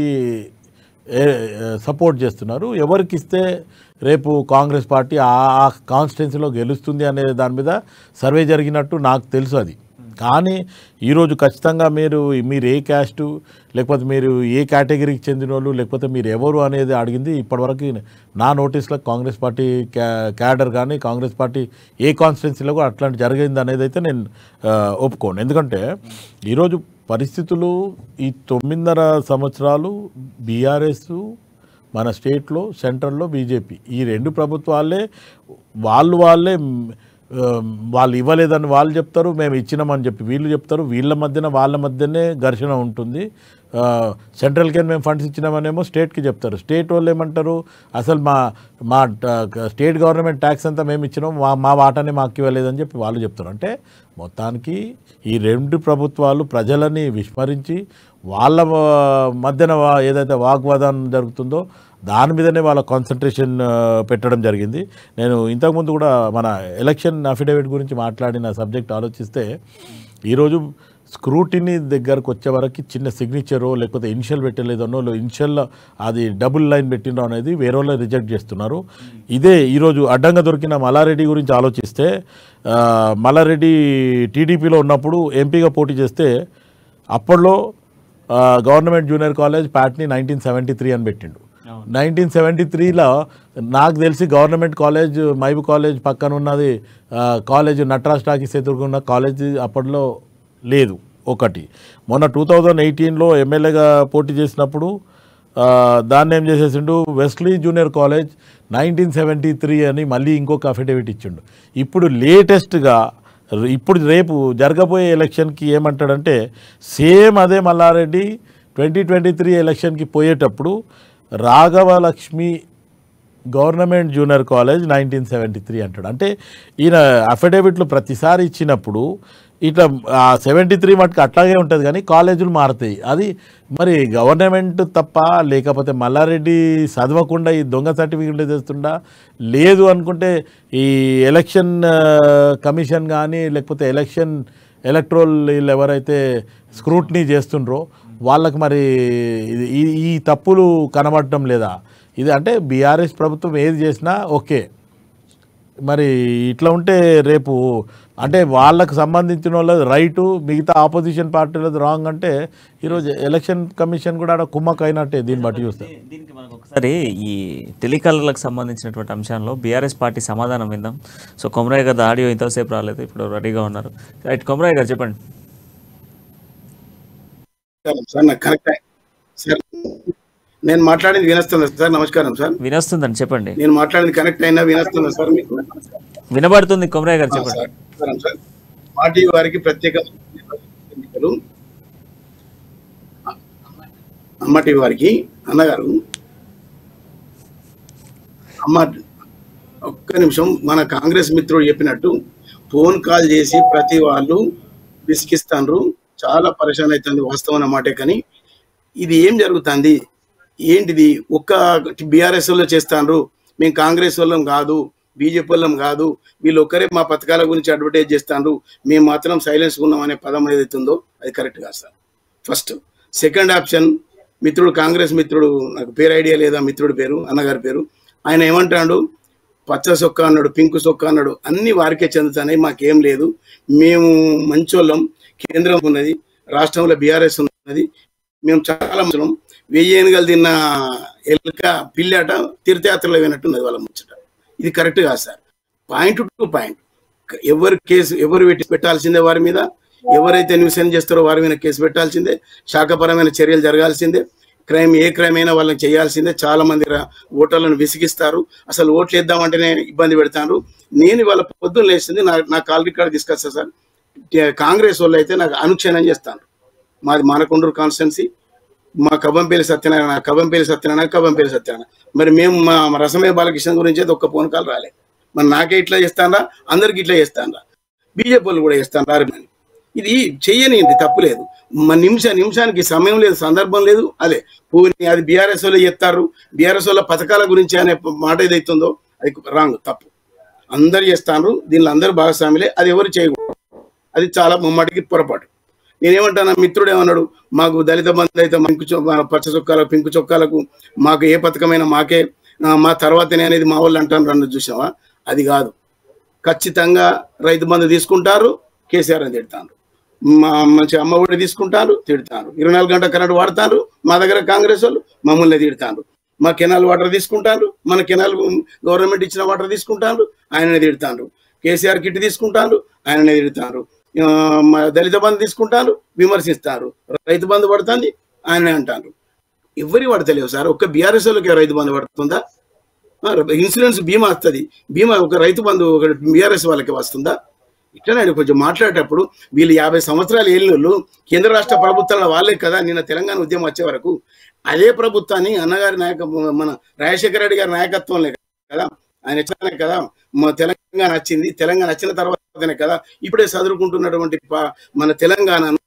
సపోర్ట్ చేస్తున్నారు ఎవరికి ఇస్తే రేపు కాంగ్రెస్ పార్టీ ఆ కాన్స్టిట్యున్సీలో గెలుస్తుంది అనే దాని మీద సర్వే జరిగినట్టు నాకు తెలుసు అది కానీ ఈరోజు ఖచ్చితంగా మీరు మీరు ఏ క్యాస్టు లేకపోతే మీరు ఏ కేటగిరీకి చెందిన వాళ్ళు లేకపోతే మీరు ఎవరు అనేది అడిగింది ఇప్పటివరకు నా నోటీస్లో కాంగ్రెస్ పార్టీ క్యా క్యాడర్ కానీ కాంగ్రెస్ పార్టీ ఏ కాన్స్టిట్యున్సీలో కూడా అట్లాంటి జరిగింది అనేది అయితే నేను ఆ, ఒప్పుకోను ఎందుకంటే ఈరోజు పరిస్థితులు ఈ తొమ్మిదిన్నర సంవత్సరాలు బీఆర్ఎస్ మన స్టేట్లో సెంట్రల్లో బీజేపీ ఈ రెండు ప్రభుత్వాలే వాళ్ళు వాళ్ళే మ్, ఆ, వాళ్ళు ఇవ్వలేదని వాళ్ళు చెప్తారు మేము ఇచ్చినామని చెప్పి వీళ్ళు చెప్తారు వీళ్ళ మధ్యన వాళ్ళ మధ్యనే ఘర్షణ ఉంటుంది ఆ, సెంట్రల్కి మేము ఫండ్స్ ఇచ్చినామనేమో స్టేట్కి చెప్తారు స్టేట్ వాళ్ళు ఏమంటారు అసలు మా మా ట- స్టేట్ గవర్నమెంట్ ట్యాక్స్ అంతా మేము ఇచ్చినాం మా మా వాటానే మాకు ఇవ్వలేదని చెప్పి వాళ్ళు చెప్తారు అంటే మొత్తానికి ఈ రెండు ప్రభుత్వాలు ప్రజలని విస్మరించి వాళ్ళ ఆ, మధ్యన వా- ఏదైతే వాగ్వాదం జరుగుతుందో దాని మీదనే వాళ్ళ కాన్సన్ట్రేషన్ ఆ, పెట్టడం జరిగింది నేను ఇంతకుముందు కూడా మన ఎలక్షన్ అఫిడవిట్ గురించి మాట్లాడిన సబ్జెక్ట్ ఆలోచిస్తే ఈరోజు స్క్రూటినీ దగ్గరకు వచ్చే వరకు చిన్న సిగ్నేచరో లేకపోతే ఇనిషియల్ పెట్టలేదనో ఇనిషియల్ అది డబుల్ లైన్ పెట్టినో అనేది వేరే వాళ్ళు రిజెక్ట్ చేస్తున్నారు ఇదే ఈరోజు అడ్డంగా దొరికిన మల్లారెడ్డి గురించి ఆలోచిస్తే ఆ, మల్లారెడ్డి టీడీపీలో ఉన్నప్పుడు ఎంపీగా పోటీ చేస్తే అప్పట్లో ఆ, గవర్నమెంట్ జూనియర్ కాలేజ్ ప్యాట్ని నైన్టీన్ సెవెంటీ త్రీ అని పెట్టిండు నైన్టీన్ సెవెంటీ త్రీలో నాకు తెలిసి గవర్నమెంట్ కాలేజ్ మైబు కాలేజ్ పక్కన ఉన్నది ఆ, కాలేజ్ నటరాజ్ టాకీస్ ఎదుర్కొన్న కాలేజ్ అప్పట్లో లేదు ఒకటి మొన్న టూ థౌజండ్ ఎయిటీన్లో ఎమ్మెల్యేగా పోటీ చేసినప్పుడు ఆ, దాన్ని ఏం చేసేసిండు Wesley junior college nineteen seventy three అని మళ్ళీ ఇంకొక అఫిడవిట్ ఇచ్చిండు ఇప్పుడు లేటెస్ట్గా ఇప్పుడు రేపు జరగబోయే ఎలక్షన్కి ఏమంటాడంటే సేమ్ అదే మల్లారెడ్డి ట్వంటీ ట్వంటీ త్రీ ఎలక్షన్కి పోయేటప్పుడు Raghavalakshmi government junior college nineteen seventy three అంటాడు అంటే ఈయన అఫిడవిట్లు ప్రతిసారి ఇచ్చినప్పుడు ఇట్లా సెవెంటీ త్రీ మటుకు అట్లాగే ఉంటుంది కానీ కాలేజీలు మారుతాయి అది మరి గవర్నమెంట్ తప్ప లేకపోతే మల్లారెడ్డి చదవకుండా ఈ దొంగ సర్టిఫికెట్లు తెస్తుండా లేదు అనుకుంటే ఈ ఎలక్షన్ ఆ, కమిషన్ కానీ లేకపోతే ఎలక్షన్ ఎలక్ట్రోల్ వీళ్ళు ఎవరైతే స్క్రూట్నీ చేస్తుండ్రో వాళ్ళకి మరి ఇది- ఈ ఈ తప్పులు కనబడటం లేదా ఇది అంటే బీఆర్ఎస్ ప్రభుత్వం ఏది చేసినా ఓకే మరి ఇట్లా ఉంటే రేపు అంటే వాళ్ళకు సంబంధించిన వాళ్ళది రైటు మిగతా ఆపోజిషన్ పార్టీలది రాంగ్ అంటే ఈరోజు ఎలక్షన్ కమిషన్ కూడా ఆడ కుమ్మక్ అయినట్టే దీన్ని బట్టి చూస్తే దీనికి మనకు ఒకసారి ఈ టెలికాలర్లకు సంబంధించినటువంటి అంశంలో బీఆర్ఎస్ పార్టీ సమాధానం విందాం సో కొమరయ్య గారి ఆడియో ఇంతసేపు రాలేదు ఇప్పుడు రెడీగా ఉన్నారు రైట్ కొమరయ్య గారు చెప్పండి సార్ నాకు కనెక్ట్ అయ్యి- సార్ నేను మాట్లాడింది వినస్తుందా సార్ నమస్కారం సార్ వినొస్తుందండి చెప్పండి నేను మాట్లాడింది కనెక్ట్ అయినా వినస్తుందా సార్ మీకు వినబడుతుంది కొమరయ్య గారు ఆ, చెప్పండి సార్ నమస్కారం సార్ పార్టీ వారికి ప్రత్యేక ఎన్నికలు అమ్మ టీవీ వారికి అన్నగారు అమ్మ ఒక్క నిమిషం మన కాంగ్రెస్ మిత్రుడు చెప్పినట్టు ఫోన్ కాల్ చేసి ప్రతి వాళ్ళు విసిగిస్తాండ్రు చాలా పరేషాన్ అవుతుంది వాస్తవం అన్నమాటే కానీ ఇది ఏం జరుగుతుంది ఏంటిది ఒక్క బీఆర్ఎస్ వాళ్ళు చేస్తాండ్రు మేము కాంగ్రెస్ వాళ్ళం కాదు బీజేపీ వాళ్ళం కాదు వీళ్ళు ఒక్కరే మా పథకాల గురించి అడ్వర్టైజ్ చేస్తాండ్రు మేము మాత్రం సైలెన్స్ ఉన్నాం అనే పదం ఏదైతుందో అది కరెక్ట్ కాదు సార్ ఫస్ట్ సెకండ్ ఆప్షన్ మిత్రుడు కాంగ్రెస్ మిత్రుడు నాకు పేరు ఐడియా లేదా మిత్రుడి పేరు అన్నగారి పేరు ఆయన ఏమంటాడు పచ్చ సొక్క అన్నాడు పింక్ సొక్క అన్నాడు అన్ని వారికే చెందుతున్నాయి మాకేం లేదు మేము మంచోళ్ళం కేంద్రం ఉన్నది రాష్ట్రంలో బీఆర్ఎస్ ఉన్నది మేము చాలా మంచులం వెయ్యి ఏనుగలు తిన్న ఎలుక పిల్లాట తీర్థయాత్రలో వినట్టున్నది వాళ్ళ ముచ్చట ఇది కరెక్ట్ కాదు సార్ పాయింట్ టు పాయింట్ ఎవరు కేసు ఎవరు పెట్టి పెట్టాల్సిందే వారి మీద ఎవరైతే న్యూసెన్ చేస్తారో వారి మీద కేసు పెట్టాల్సిందే శాఖపరమైన చర్యలు జరగాల్సిందే క్రైమ్ ఏ క్రైమ్ అయినా వాళ్ళని చేయాల్సిందే చాలా మంది రా- ఓటర్లను విసిగిస్తారు అసలు ఓట్లు వేద్దామంటేనే ఇబ్బంది పెడతారు నేను ఇవాళ పొద్దున్న లేచింది నా నా కాల్ రికార్డ్ తీసుకొస్తా సార్ టే- కాంగ్రెస్ వాళ్ళు అయితే నాకు అనుక్షణం చేస్తాను మాది మానకొండూరు కాన్స్టెన్సీ మా కవ్వంపల్లి సత్యనారాయణ కవ్వంపల్లి సత్యనారాయణ కవ్వంపల్లి సత్యనారాయణ మరి మేము మా మా రసమయ్య బాలకృష్ణ గురించి అయితే ఒక్క ఫోన్ కాల్ రాలేదు మరి నాకే ఇట్లా చేస్తానా అందరికి ఇట్లా చేస్తానా బీజేపీ వాళ్ళు కూడా చేస్తాను రారు ఇది చెయ్యనియండి తప్పులేదు మా నిమిష నిమిషానికి సమయం లేదు సందర్భం లేదు అదే పోనీ అది బీఆర్ఎస్ వాళ్ళు చెప్తారు బీఆర్ఎస్ వాళ్ళ పథకాల గురించి అనే మాట ఏదైతుందో అది రాంగ్ తప్పు అందరు చేస్తాను దీనిలో అందరు భాగస్వాములే అది ఎవరు చేయకూడదు అది చాలా ముమ్మటికి పొరపాటు నేనేమంటాను మిత్రుడు ఏమన్నాడు మాకు దళిత బంధు అయితే పింకు చొ- మన పచ్చ చొక్కాలకు పింకు చొక్కాలకు మాకు ఏ పథకమైనా మాకే ఆ, మా తర్వాతనే అనేది మా వాళ్ళు అంటాను రెండు చూసావా అది కాదు ఖచ్చితంగా రైతు బంధు తీసుకుంటారు కేసీఆర్ అని తిడతారు మా మంచి అమ్మ ఒడి తీసుకుంటారు తిడతారు ఇరవై నాలుగు గంటల కరెంట్ వాడతారు మా దగ్గర కాంగ్రెస్ వాళ్ళు మమ్మల్ని తిడతారు మా కెనాల్ వాటర్ తీసుకుంటారు మన కెనాల్ గవర్నమెంట్ ఇచ్చిన వాటర్ తీసుకుంటారు ఆయననే తిడతారు కేసీఆర్ కిట్ తీసుకుంటారు ఆయననే తిడతారు ఆ, మా దళిత బంధు తీసుకుంటారు విమర్శిస్తారు రైతు బంధు పడుతుంది ఆయనే అంటారు ఎవరి పడతలేవు సార్ ఒక్క బీఆర్ఎస్ వాళ్ళకి రైతు బంధు పడుతుందా ఆ, ఇన్సూరెన్స్ బీమా వస్తుంది బీమా ఒక రైతు బంధు ఒక బీఆర్ఎస్ వాళ్ళకి వస్తుందా ఇట్లనే ఆయన కొంచెం మాట్లాడేటప్పుడు వీళ్ళు యాభై సంవత్సరాలు ఏళ్ళు కేంద్ర రాష్ట్ర ప్రభుత్వాల వాళ్ళే కదా నిన్న తెలంగాణ ఉద్యమం వచ్చే వరకు అదే ప్రభుత్వాన్ని అన్నగారి నాయక మన రాజశేఖర రెడ్డి గారి నాయకత్వంలే కదా ఆయన ఇట్లానే కదా మా తెలంగాణ వచ్చింది తెలంగాణ వచ్చిన తర్వాతనే కదా ఇప్పుడే చదువుకుంటున్నటువంటి ప- మన తెలంగాణను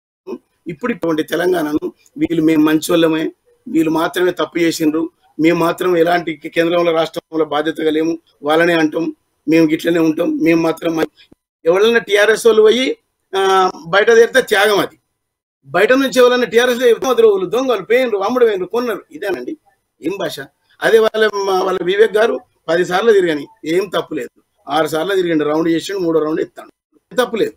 ఇప్పుడు ఇటువంటి తెలంగాణను వీళ్ళు మేము మంచోళ్ళమే వీళ్ళు మాత్రమే తప్పు చేసిండ్రు మేము మాత్రం ఎలాంటి కేంద్రంలో రాష్ట్రంలో బాధ్యతగా లేము వాళ్ళనే అంటాం మేము గిట్లనే ఉంటాం మేము మాత్రం మ- ఎవరైనా టీఆర్ఎస్ వాళ్ళు పోయి ఆ, బయట తెరితే త్యాగం అది బయట నుంచి ఎవరైనా టీఆర్ఎస్ రోజులు దొంగలు పేయిండ్రు అమ్ముడు వేయండ్రు కొన్నారు ఇదేనండి ఏం భాష అదే వాళ్ళ మా- వాళ్ళ వివేక్ గారు పది సార్లు తిరిగాని ఏం తప్పులేదు ఆరు సార్లు తిరిగిండు రౌండ్ చేసిండు మూడో రౌండ్ ఎత్తాడు తప్పులేదు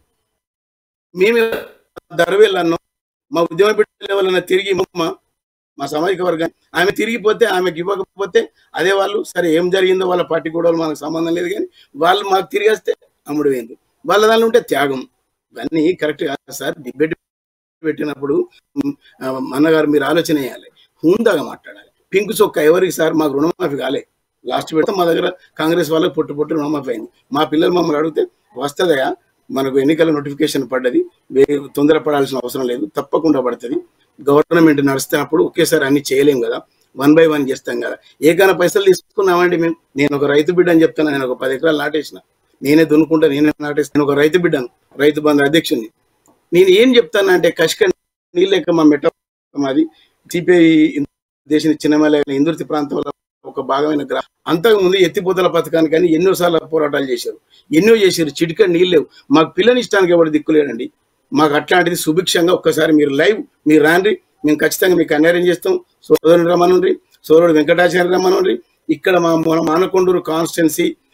మేము దర్వేళ్ళు అన్నాం మా ఉద్యమ బిడ్డల వలన తిరిగి మా మా సామాజిక వర్గాన్ని ఆమె తిరిగిపోతే ఆమెకి ఇవ్వకపోతే అదే వాళ్ళు సరే ఏం జరిగిందో వాళ్ళ పార్టీ కూడా మనకు సంబంధం లేదు కానీ వాళ్ళు మాకు తిరిగి వస్తే అమ్ముడు వేయండి వాళ్ళ దానిలో ఉంటే త్యాగం ఇవన్నీ కరెక్ట్ కాదు సార్ డిబేట్ పెట్టినప్పుడు ఉమ్, ఆ, అన్నగారు మీరు ఆలోచన చేయాలి హుందాగా మాట్లాడాలి పింక్ చొక్క ఎవరికి సార్ మాకు రుణమాఫీ కాలే లాస్ట్ పెడితే మా దగ్గర కాంగ్రెస్ వాళ్ళకి పొట్టు పొట్టు రుణమాఫీ అయింది మా పిల్లలు మమ్మల్ని అడిగితే వస్తుందయా మనకు ఎన్నికల నోటిఫికేషన్ పడ్డది వే- తొందరపడాల్సిన అవసరం లేదు తప్పకుండా పడుతుంది గవర్నమెంట్ నడుస్తున్నప్పుడు ఒకేసారి అన్ని చేయలేం కదా వన్ బై వన్ చేస్తాం కదా ఏకైనా పైసలు తీసుకున్నామండి మేము నేను ఒక రైతు బిడ్డ అని చెప్తాను నేను ఒక పది ఎకరాలు నాటేసిన నేనే దున్నుకుంటా నేనే నాటేసిన నేను ఒక రైతు బిడ్డను రైతు బంధు అధ్యక్షుడిని నేను ఏం చెప్తానంటే కష్క నీళ్ళక మా మెట్ట మాది సిపిఐ దేశం చిన్నమల ఇందుర్తి ప్రాంతంలో ఒక భాగమైన గ్రా అంతకుముందు ఎత్తిపోతల పథకానికి కానీ ఎన్నోసార్లు పోరాటాలు చేశారు ఎన్నో చేశారు చిటిక నీళ్ళు లేవు మాకు పిల్లని ఇష్టానికి ఎవరు దిక్కులేడండి మాకు అట్లాంటిది సుభిక్షంగా ఒక్కసారి మీరు లైవ్ మీరు రాండ్రి మేము ఖచ్చితంగా మీకు అన్యాయం చేస్తాం సోదరుని రమ్మనుండ్రి సోదరుడు వెంకటాచార్య రమ్మనుండ్రి ఇక్కడ మా మన మానకొండూరు కాన్స్టిట్యున్సీ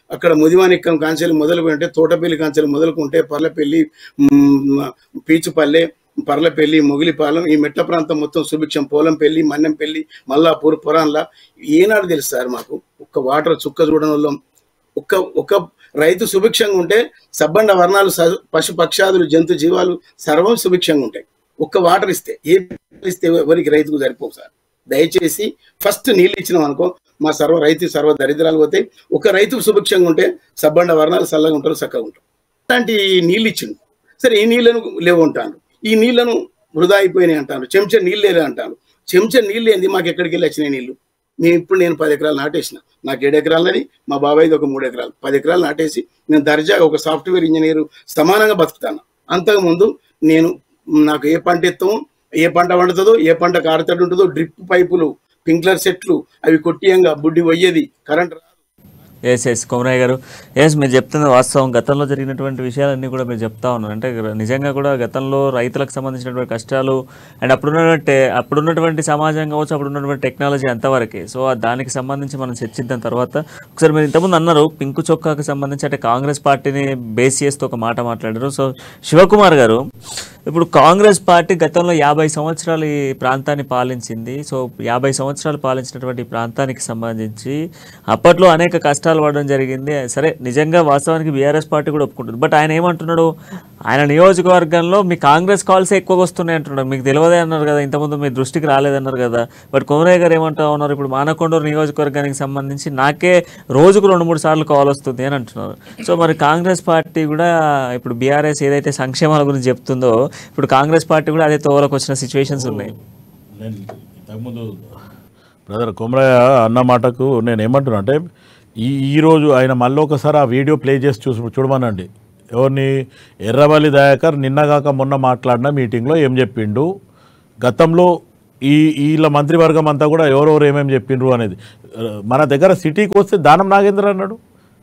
అక్కడ ముదివానిక్కం కాంచెలు మొదలుకుంటే తోటపల్లి కాంచెలు మొదలుకుంటే పర్లపల్లి మ్, పీచుపల్లె పర్లపల్లి మొగిలిపాలెం ఈ మెట్ల ప్రాంతం మొత్తం సుభిక్షం పోలంపల్లి మన్నెంపల్లి మల్లాపూర్ పురాన్ల ఏనాడు తెలుసు సార్ మాకు ఒక్క వాటర్ చుక్క చూడడం వల్ల ఒక్క ఒక్క రైతు సుభిక్షంగా ఉంటే సబ్బండ వర్ణాలు స- పశు పక్షాదులు జంతు జీవాలు సర్వం సుభిక్షంగా ఉంటాయి ఒక్క వాటర్ ఇస్తే ఏ ఇస్తే ఎవరికి రైతుకు సరిపోవు సార్ దయచేసి ఫస్ట్ నీళ్ళు ఇచ్చినాం అనుకో మా సర్వ రైతు సర్వ దరిద్రాలు పోతే ఒక రైతు సుభిక్షంగా ఉంటే సబ్బండ వర్ణాలు చల్లగా ఉంటారు చక్కగా ఉంటారు అలాంటి నీళ్ళు ఇచ్చిండు సరే ఈ నీళ్లను లేవు అంటాను ఈ నీళ్లను వృధా అయిపోయినాయి అంటాను చెంచా నీళ్ళు లేరు అంటాను చెంచా నీళ్ళు ఏంది మాకు ఎక్కడికి వెళ్ళి వచ్చినాయి నీళ్ళు నేను ఇప్పుడు నేను పది ఎకరాలు నాటేసిన నాకు ఏడు ఎకరాలని మా బాబాయ్ది ఒక మూడు ఎకరాలు పది ఎకరాలు నాటేసి నేను దర్జాగా ఒక సాఫ్ట్వేర్ ఇంజనీర్ సమానంగా బతుకుతాను అంతకుముందు నేను నాకు ఏ పంట ఎత్తామో ఏ పంట వండుతుందో ఏ పంట కారతడి ఉంటుందో డ్రిప్ పైపులు పింక్లర్ సెట్లు అవి కొట్టియంగా బుడ్డి పోయేది కరెంట్ రాదు ఎస్ ఎస్ కొమరయ్య గారు ఎస్ మీరు చెప్తున్న వాస్తవం గతంలో జరిగినటువంటి విషయాలన్నీ కూడా మీరు చెప్తా ఉన్నారు అంటే నిజంగా కూడా గతంలో రైతులకు సంబంధించినటువంటి కష్టాలు అండ్ అప్పుడున్నటువంటి అప్పుడున్నటువంటి సమాజం కావచ్చు అప్పుడున్నటువంటి టెక్నాలజీ అంతవరకే సో ఆ దానికి సంబంధించి మనం చర్చిద్దాం తర్వాత ఒకసారి మీరు ఇంతకుముందు అన్నారు పింకు చొక్కాకి సంబంధించి అంటే కాంగ్రెస్ పార్టీని బేస్ చేస్తూ ఒక మాట మాట్లాడారు సో శివకుమార్ గారు ఇప్పుడు కాంగ్రెస్ పార్టీ గతంలో యాభై సంవత్సరాలు ఈ ప్రాంతాన్ని పాలించింది సో యాభై సంవత్సరాలు పాలించినటువంటి ఈ ప్రాంతానికి సంబంధించి అప్పట్లో అనేక కష్టాలు పడడం జరిగింది సరే నిజంగా వాస్తవానికి బీఆర్ఎస్ పార్టీ కూడా ఒప్పుకుంటుంది బట్ ఆయన ఏమంటున్నాడు ఆయన నియోజకవర్గంలో మీ కాంగ్రెస్ కాల్స్ ఎక్కువగా వస్తున్నాయి అంటున్నాడు మీకు తెలియదే అన్నారు కదా ఇంతకుముందు మీ దృష్టికి రాలేదన్నారు కదా బట్ కొమరయ్య గారు ఏమంటా ఉన్నారు ఇప్పుడు మానకొండూరు నియోజకవర్గానికి సంబంధించి నాకే రోజుకు రెండు మూడు సార్లు కాల్ వస్తుంది అని అంటున్నారు సో మరి కాంగ్రెస్ పార్టీ కూడా ఇప్పుడు బీఆర్ఎస్ ఏదైతే సంక్షేమాల గురించి చెప్తుందో ఇప్పుడు కాంగ్రెస్ పార్టీ కూడా అదే తోవలకు వచ్చిన సిచ్యువేషన్స్ ఉన్నాయి నేను ఇంతకుముందు బ్రదర్ కుమరయ్య అన్న మాటకు నేను ఏమంటున్నా అంటే ఈ ఈరోజు ఆయన మళ్ళీ ఒకసారి ఆ వీడియో ప్లే చేసి చూసి చూడమనండి ఎవరిని ఎర్రవల్లి దయాకర్ నిన్నగాక మొన్న మాట్లాడిన మీటింగ్లో ఏం చెప్పిండు గతంలో ఈ వీళ్ళ మంత్రివర్గం అంతా కూడా ఎవరెవరు ఏమేమి చెప్పిండ్రు అనేది మన దగ్గర సిటీకి వస్తే దానం నాగేంద్ర అన్నాడు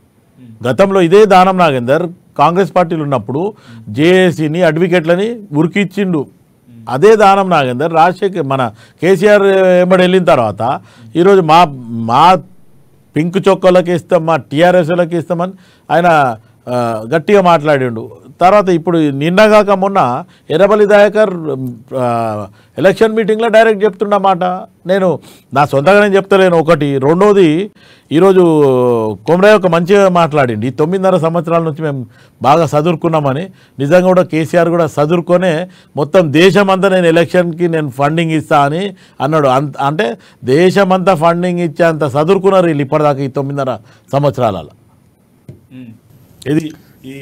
గతంలో ఇదే దానం నాగేందర్ కాంగ్రెస్ పార్టీలు ఉన్నప్పుడు జేఏసీని అడ్వకేట్లని ఉరికిచ్చిండు అదే దానం నాగేందర్ రాజశేఖర్ మన కేసీఆర్ ఎంబడి వెళ్ళిన తర్వాత ఈరోజు మా మా పింక్ చొక్కలకి ఇస్తాం మా టీఆర్ఎస్లకి ఇస్తామని ఆయన ఆ, గట్టిగా మాట్లాడిండు తర్వాత ఇప్పుడు నిన్నగాక మొన్న ఎర్రబల్లి దయాకర్ ఆ, ఎలక్షన్ మీటింగ్లో డైరెక్ట్ చెప్తున్నమాట నేను నా సొంతంగా నేను చెప్తలేను ఒకటి రెండోది ఈరోజు కొమరయ్య ఒక మంచిగా మాట్లాడింది ఈ తొమ్మిదిన్నర సంవత్సరాల నుంచి మేము బాగా చదువుకున్నామని నిజంగా కూడా కేసీఆర్ కూడా చదువుకొనే మొత్తం దేశమంతా నేను ఎలక్షన్కి నేను ఫండింగ్ ఇస్తా అని అన్నాడు అంత అంటే దేశమంతా ఫండింగ్ ఇచ్చేంత చదువుకున్నారు వీళ్ళు ఇప్పటిదాకా ఈ తొమ్మిదిన్నర సంవత్సరాలలో ఇది ఈ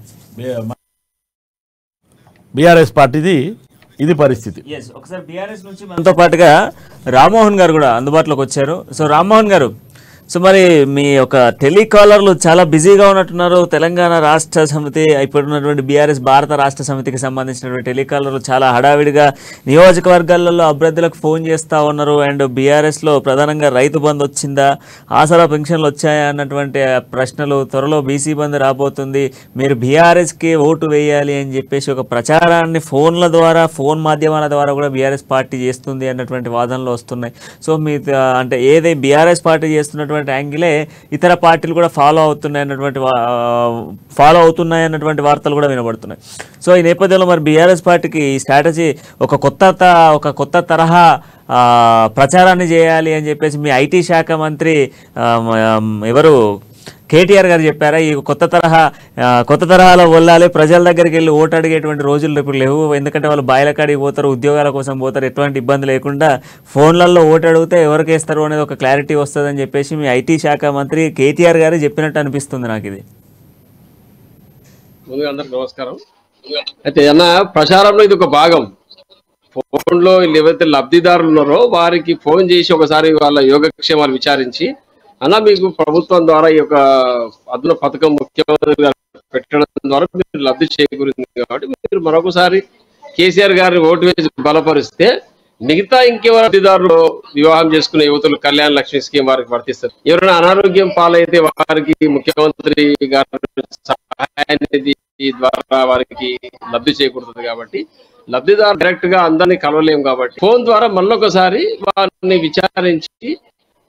బీఆర్ఎస్ పార్టీది ఇది పరిస్థితి ఎస్ ఒకసారి బీఆర్ఎస్ నుంచి మనతో పాటుగా రామ్మోహన్ గారు కూడా అందుబాటులోకి వచ్చారు సో రామ్మోహన్ గారు సో మరి మీ యొక్క టెలికాలర్లు చాలా బిజీగా ఉన్నట్టున్నారు తెలంగాణ రాష్ట్ర సమితి ఇప్పుడున్నటువంటి బీఆర్ఎస్ భారత రాష్ట్ర సమితికి సంబంధించినటువంటి టెలికాలర్లు చాలా హడావిడిగా నియోజకవర్గాలలో అభ్యర్థులకు ఫోన్ చేస్తూ ఉన్నారు అండ్ బీఆర్ఎస్లో ప్రధానంగా రైతు బంద్ వచ్చిందా ఆసరా పెన్షన్లు వచ్చాయా అన్నటువంటి ప్రశ్నలు త్వరలో బీసీ బంద్ రాబోతుంది మీరు బీఆర్ఎస్కి ఓటు వేయాలి అని చెప్పేసి ఒక ప్రచారాన్ని ఫోన్ల ద్వారా ఫోన్ మాధ్యమాల ద్వారా కూడా బీఆర్ఎస్ పార్టీ చేస్తుంది అన్నటువంటి వాదనలు వస్తున్నాయి సో మీ త- అంటే ఏదై బీఆర్ఎస్ పార్టీ చేస్తున్నటువంటి యాంగిలే ఇతర పార్టీలు కూడా ఫాలో అవుతున్నాయి అన్నటువంటి ఫాలో అవుతున్నాయి అన్నటువంటి వార్తలు కూడా వినబడుతున్నాయి సో ఈ నేపథ్యంలో మరి బీఆర్ఎస్ పార్టీకి ఈ స్ట్రాటజీ ఒక కొత్త త- ఒక కొత్త తరహా ఆ, ప్రచారాన్ని చేయాలి అని చెప్పేసి మీ ఐటీ శాఖ మంత్రి ఆ, మ- ఎవరు కేటీఆర్ గారు చెప్పారా ఈ కొత్త తరహా ఆ, కొత్త తరహాలో వెళ్ళాలి ప్రజల దగ్గరికి వెళ్ళి ఓటు అడిగేటువంటి రోజులు ఇప్పుడు లేవు ఎందుకంటే వాళ్ళు బాయిల కాడికి పోతారు ఉద్యోగాల కోసం పోతారు ఎటువంటి ఇబ్బంది లేకుండా ఫోన్లలో ఓటు అడిగితే ఎవరికి వేస్తారు అనేది ఒక క్లారిటీ వస్తుందని చెప్పేసి మీ ఐటీ శాఖ మంత్రి కేటీఆర్ గారు చెప్పినట్టు అనిపిస్తుంది నాకు ఇది ముందుగా అందరికి నమస్కారం అయితే అన్న ప్రచారంలో ఇది ఒక భాగం ఫోన్ లో వీళ్ళు ఎవరైతే లబ్ధిదారులు ఉన్నారో వారికి ఫోన్ చేసి ఒకసారి వాళ్ళ యోగక్షేమాలు విచారించి అన్న మీకు ప్రభుత్వం ద్వారా ఈ యొక్క అదున పథకం ముఖ్యమంత్రి గారు పెట్టడం ద్వారా మీరు లబ్ధి చేకూరింది కాబట్టి మీరు మరొకసారి కేసీఆర్ గారిని ఓటు వేసి బలపరిస్తే మిగతా ఇంకెవరు లబ్ధిదారులు వివాహం చేసుకునే యువతులు కళ్యాణ లక్ష్మి స్కీమ్ వారికి వర్తిస్తారు ఎవరైనా అనారోగ్యం పాలైతే వారికి ముఖ్యమంత్రి గారి సహాయానిధి ద్వారా వారికి లబ్ధి చేకూరుతుంది కాబట్టి లబ్ధిదారు డైరెక్ట్ గా అందరినీ కలవలేం కాబట్టి ఫోన్ ద్వారా మళ్ళొకసారి వారిని విచారించి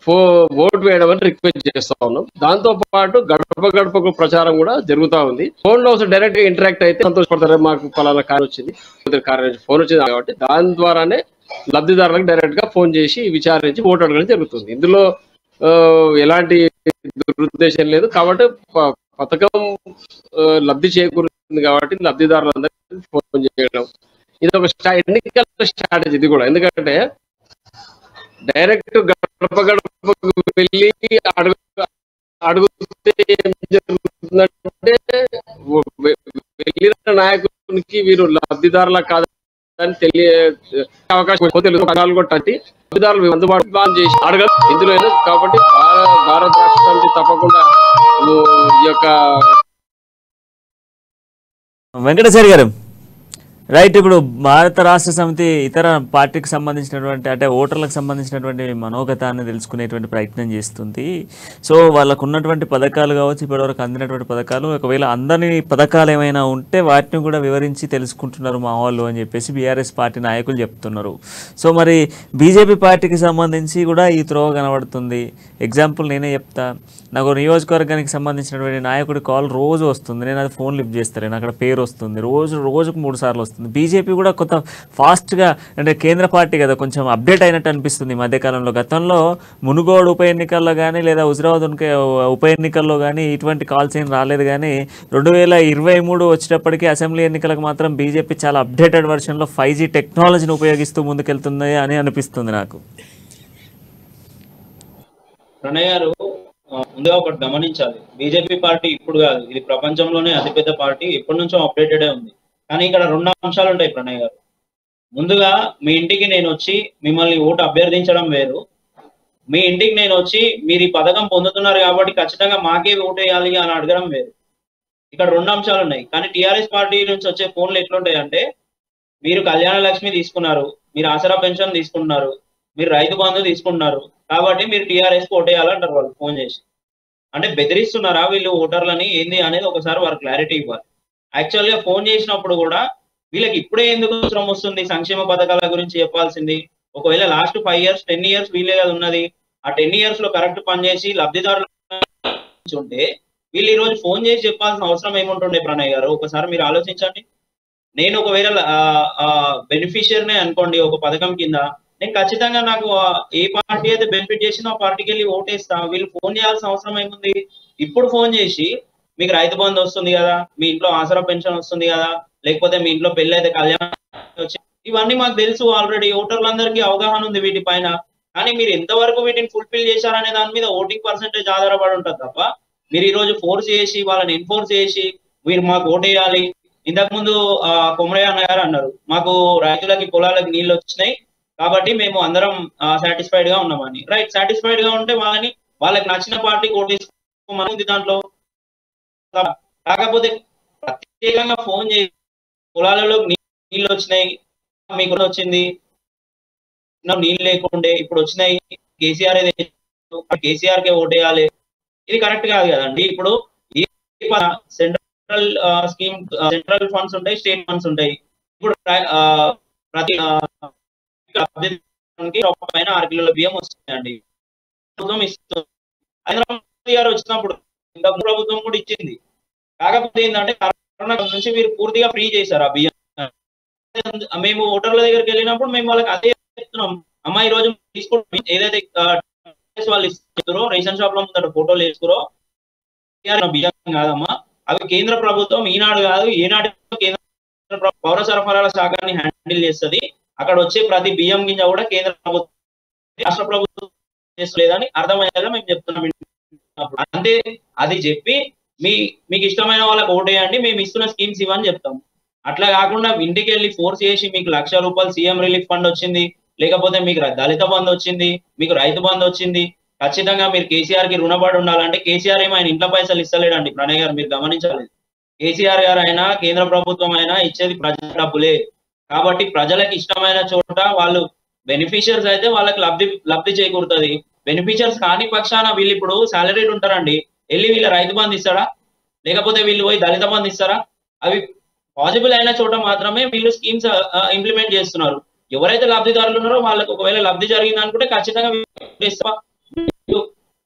ఫో ఓటు వేయడం అని రిక్వెస్ట్ చేస్తా ఉన్నాం దాంతో పాటు గడప గడపకు ప్రచారం కూడా జరుగుతా ఉంది ఫోన్ లో డైరెక్ట్ గా ఇంటరాక్ట్ అయితే సంతోషపడతారు మాకు పలానా కార్ వచ్చింది కార్ ఫోన్ వచ్చింది కాబట్టి దాని ద్వారానే లబ్ధిదారులకు డైరెక్ట్ గా ఫోన్ చేసి విచారించి ఓటు అడగడం జరుగుతుంది ఇందులో ఆ, ఎలాంటి దురుద్దేశం లేదు కాబట్టి ప- పథకం ఆ, లబ్ధి చేకూరుతుంది కాబట్టి లబ్ధిదారులందరికీ ఫోన్ చేయడం ఇది ఒక స్టా- ఎన్నికల స్ట్రాటజీ ఇది కూడా ఎందుకంటే డైరెక్ట్ గడప గడపకు వెళ్ళి అడుగు అడుగుతే ఏం జరుగుతుందంటే ఓ- వె- వెళ్ళిన నాయకునికి వీరు లబ్ధిదారుల కాదని తెలియ అవకాశం ఎక్కువ తెలుసు పదాలు కొట్టి లబ్ధిదారులు అందుబాటు ప్లాన్ చేసి అడగ ఇందులో ఏదో కాబట్టి భార- భారత రాష్ట్ర సమితి తప్పకుండా ఓ ఈ యొక్క వెంకటేశ్వరి గారు రైట్ ఇప్పుడు భారత రాష్ట్ర సమితి ఇతర పార్టీకి సంబంధించినటువంటి అంటే ఓటర్లకు సంబంధించినటువంటి మనోగతాన్ని తెలుసుకునేటువంటి ప్రయత్నం చేస్తుంది సో వాళ్ళకు ఉన్నటువంటి పథకాలు కావచ్చు ఇప్పటివరకు అందినటువంటి పథకాలు ఒకవేళ అందని పథకాలు ఏమైనా ఉంటే వాటిని కూడా వివరించి తెలుసుకుంటున్నారు మా వాళ్ళు అని చెప్పేసి బీఆర్ఎస్ పార్టీ నాయకులు చెప్తున్నారు సో మరి బీజేపీ పార్టీకి సంబంధించి కూడా ఈ త్రోవ కనబడుతుంది ఎగ్జాంపుల్ నేనే చెప్తా నాకు నియోజకవర్గానికి సంబంధించినటువంటి నాయకుడి కాల్ రోజు వస్తుంది నేను అది ఫోన్ లిఫ్ట్ చేస్తాను అక్కడ పేరు వస్తుంది రోజు రోజుకు మూడు సార్లు వస్తుంది బీజేపీ కూడా కొంత ఫాస్ట్గా అంటే కేంద్ర పార్టీ కదా కొంచెం అప్డేట్ అయినట్టు అనిపిస్తుంది ఈ మధ్యకాలంలో గతంలో మునుగోడు ఉప ఎన్నికల్లో కానీ లేదా హుజరాబాద్ ఉన్కే ఉప ఎన్నికల్లో కానీ ఇటువంటి కాల్స్ ఏం రాలేదు కానీ రెండు వేల ఇరవై మూడు వచ్చేటప్పటికి అసెంబ్లీ ఎన్నికలకు మాత్రం బీజేపీ చాలా అప్డేటెడ్ వర్షన్లో ఫైవ్ జీ టెక్నాలజీని ఉపయోగిస్తూ ముందుకెళ్తుంది అని అనిపిస్తుంది నాకు ప్రణయ్ గారు ఆ, ముందుగా ఒకటి గమనించాలి బీజేపీ పార్టీ ఇప్పుడు కాదు ఇది ప్రపంచంలోనే అతిపెద్ద పార్టీ ఎప్పటి నుంచో అప్డేటెడే ఉంది కానీ ఇక్కడ రెండు అంశాలు ఉంటాయి ప్రణయ్ గారు ముందుగా మీ ఇంటికి నేను వచ్చి మిమ్మల్ని ఓటు అభ్యర్థించడం వేరు మీ ఇంటికి నేను వచ్చి మీరు ఈ పథకం పొందుతున్నారు కాబట్టి ఖచ్చితంగా మాకే ఓటు వేయాలి అని అడగడం వేరు ఇక్కడ రెండు అంశాలు ఉన్నాయి కానీ టిఆర్ఎస్ పార్టీ నుంచి వచ్చే ఫోన్లు ఎట్లుంటాయి అంటే మీరు కళ్యాణ లక్ష్మి తీసుకున్నారు మీరు ఆసరా పెన్షన్ తీసుకుంటున్నారు మీరు రైతు బంధు తీసుకుంటున్నారు కాబట్టి మీరు టీఆర్ఎస్ ఓటేయాలంటారు వాళ్ళు ఫోన్ చేసి అంటే బెదిరిస్తున్నారా వీళ్ళు ఓటర్లని ఏంది అనేది ఒకసారి వారు క్లారిటీ ఇవ్వాలి యాక్చువల్ గా ఫోన్ చేసినప్పుడు కూడా వీళ్ళకి ఇప్పుడే ఎందుకు అవసరం వస్తుంది సంక్షేమ పథకాల గురించి చెప్పాల్సింది ఒకవేళ last five years ten years వీళ్ళే కదా ఉన్నది ఆ టెన్ ఇయర్స్ లో కరెక్ట్ పనిచేసి లబ్ధిదారులు ఉంటే వీళ్ళు ఈ రోజు ఫోన్ చేసి చెప్పాల్సిన అవసరం ఏముంటుండే ప్రణయ్ గారు ఒకసారి మీరు ఆలోచించండి నేను ఒకవేళ బెనిఫిషియర్నే అనుకోండి ఒక పథకం కింద నేను ఖచ్చితంగా నాకు ఆ ఏ పార్టీ అయితే బెనిఫిట్ చేసిందో ఆ పార్టీకి వెళ్ళి ఓటేస్తా వీళ్ళు ఫోన్ చేయాల్సిన అవసరం ఏముంది ఇప్పుడు ఫోన్ చేసి మీకు రైతు బంధు వస్తుంది కదా మీ ఇంట్లో ఆసరా పెన్షన్ వస్తుంది కదా లేకపోతే మీ ఇంట్లో పెళ్లి అయితే కళ్యాణం వచ్చి ఇవన్నీ మాకు తెలుసు ఆల్రెడీ ఓటర్లందరికీ అవగాహన ఉంది వీటిపైన కానీ మీరు ఎంతవరకు వీటిని ఫుల్ఫిల్ చేశారనే దాని మీద ఓటింగ్ పర్సెంటేజ్ ఆధారపడి ఉంటుంది తప్ప మీరు ఈ రోజు ఫోర్స్ చేసి వాళ్ళని ఎన్ఫోర్స్ చేసి మీరు మాకు ఓటేయాలి ఇంతకు ముందు ఆ, కొమరయ్య అన్న గారు అన్నారు మాకు రైతులకి పొలాలకి నీళ్ళు వచ్చినాయి కాబట్టి మేము అందరం సాటిస్ఫైడ్ గా ఉన్నామని రైట్ సాటిస్ఫైడ్ గా ఉంటే వాళ్ళని వాళ్ళకి నచ్చిన పార్టీ ఓటేసుకోమని ఉంది దాంట్లో కాకపోతే ప్రత్యేకంగా ఫోన్ చేసి పొలాలలో నీ- నీళ్ళు వచ్చినాయి మీకు వచ్చింది నా నీళ్ళు లేకుండే ఇప్పుడు వచ్చినాయి కేసీఆర్ కేసీఆర్ కే ఓటేయాలి ఇది కరెక్ట్ కాదు కదండి ఇప్పుడు ఈ సెంట్రల్ స్కీమ్ సెంట్రల్ ఫండ్స్ ఉంటాయి స్టేట్ ఫండ్స్ ఉంటాయి ఇప్పుడు ఆ, ప్రతి ఆ, అభ్యర్థికి ఒక పైన ఆరు కిలోల బియ్యం వస్తాయండి ప్రభుత్వం ఇస్తుంది హైదరాబాద్ మోదీ గారు వచ్చినప్పుడు ఇంకా ప్రభుత్వం కూడా ఇచ్చింది కాకపోతే ఏంటంటే కరోనా నుంచి మీరు పూర్తిగా ఫ్రీ చేశారు ఆ బియ్యం మేము ఓటర్ల దగ్గరికి వెళ్ళినప్పుడు మేము వాళ్ళకి అదే చెప్తున్నాం అమ్మా ఈ రోజు తీసుకుంటాం ఏదైతే ఆ, వాళ్ళు ఇస్తారో రేషన్ షాప్ లో ముందర ఫోటోలు వేసుకురో బియ్యం కాదమ్మా అవి కేంద్ర ప్రభుత్వం ఈనాడు కాదు ఏనాడు కేంద్ర ప్ర- పౌర సరఫరాల శాఖని హ్యాండిల్ చేస్తుంది అక్కడ వచ్చే ప్రతి బియ్యం గింజ కూడా కేంద్ర ప్రభుత్వం రాష్ట్ర ప్రభుత్వం చేస్తలేదని అర్థమయ్యేలా మేము చెప్తున్నాం అంతే అది చెప్పి మీ మీకు ఇష్టమైన వాళ్ళకి ఓటేయండి మేము ఇస్తున్న స్కీమ్స్ ఇవని చెప్తాం అట్లా కాకుండా ఇంటికి వెళ్ళి ఫోర్స్ చేసి మీకు లక్ష రూపాయలు సీఎం రిలీఫ్ ఫండ్ వచ్చింది లేకపోతే మీకు ర- దళిత బంధు వచ్చింది మీకు రైతు బంధు వచ్చింది ఖచ్చితంగా మీరు కేసీఆర్ కి రుణపడి ఉండాలంటే కేసీఆర్ ఏమో ఆయన ఇంట్లో పైసలు ఇస్తలేడండి ప్రణయ్ గారు మీరు గమనించాలి కేసీఆర్ గారు అయినా కేంద్ర ప్రభుత్వం అయినా ఇచ్చేది ప్రజల డబ్బులే కాబట్టి ప్రజలకు ఇష్టమైన చోట వాళ్ళు బెనిఫిషియర్స్ అయితే వాళ్ళకి లబ్ధి లబ్ధి చేకూరుతుంది బెనిఫిషియర్స్ కాని పక్షాన వీళ్ళు ఇప్పుడు సాలరీడ్ ఉంటారండి వెళ్ళి వీళ్ళ రైతు బంధు ఇస్తాడా లేకపోతే వీళ్ళు పోయి దళిత బంధు ఇస్తారా అవి పాసిబుల్ అయిన చోట మాత్రమే వీళ్ళు స్కీమ్స్ ఇంప్లిమెంట్ చేస్తున్నారు ఎవరైతే లబ్ధిదారులు ఉన్నారో వాళ్ళకి ఒకవేళ లబ్ధి జరిగింది అనుకుంటే ఖచ్చితంగా వీళ్ళు ఇస్తా-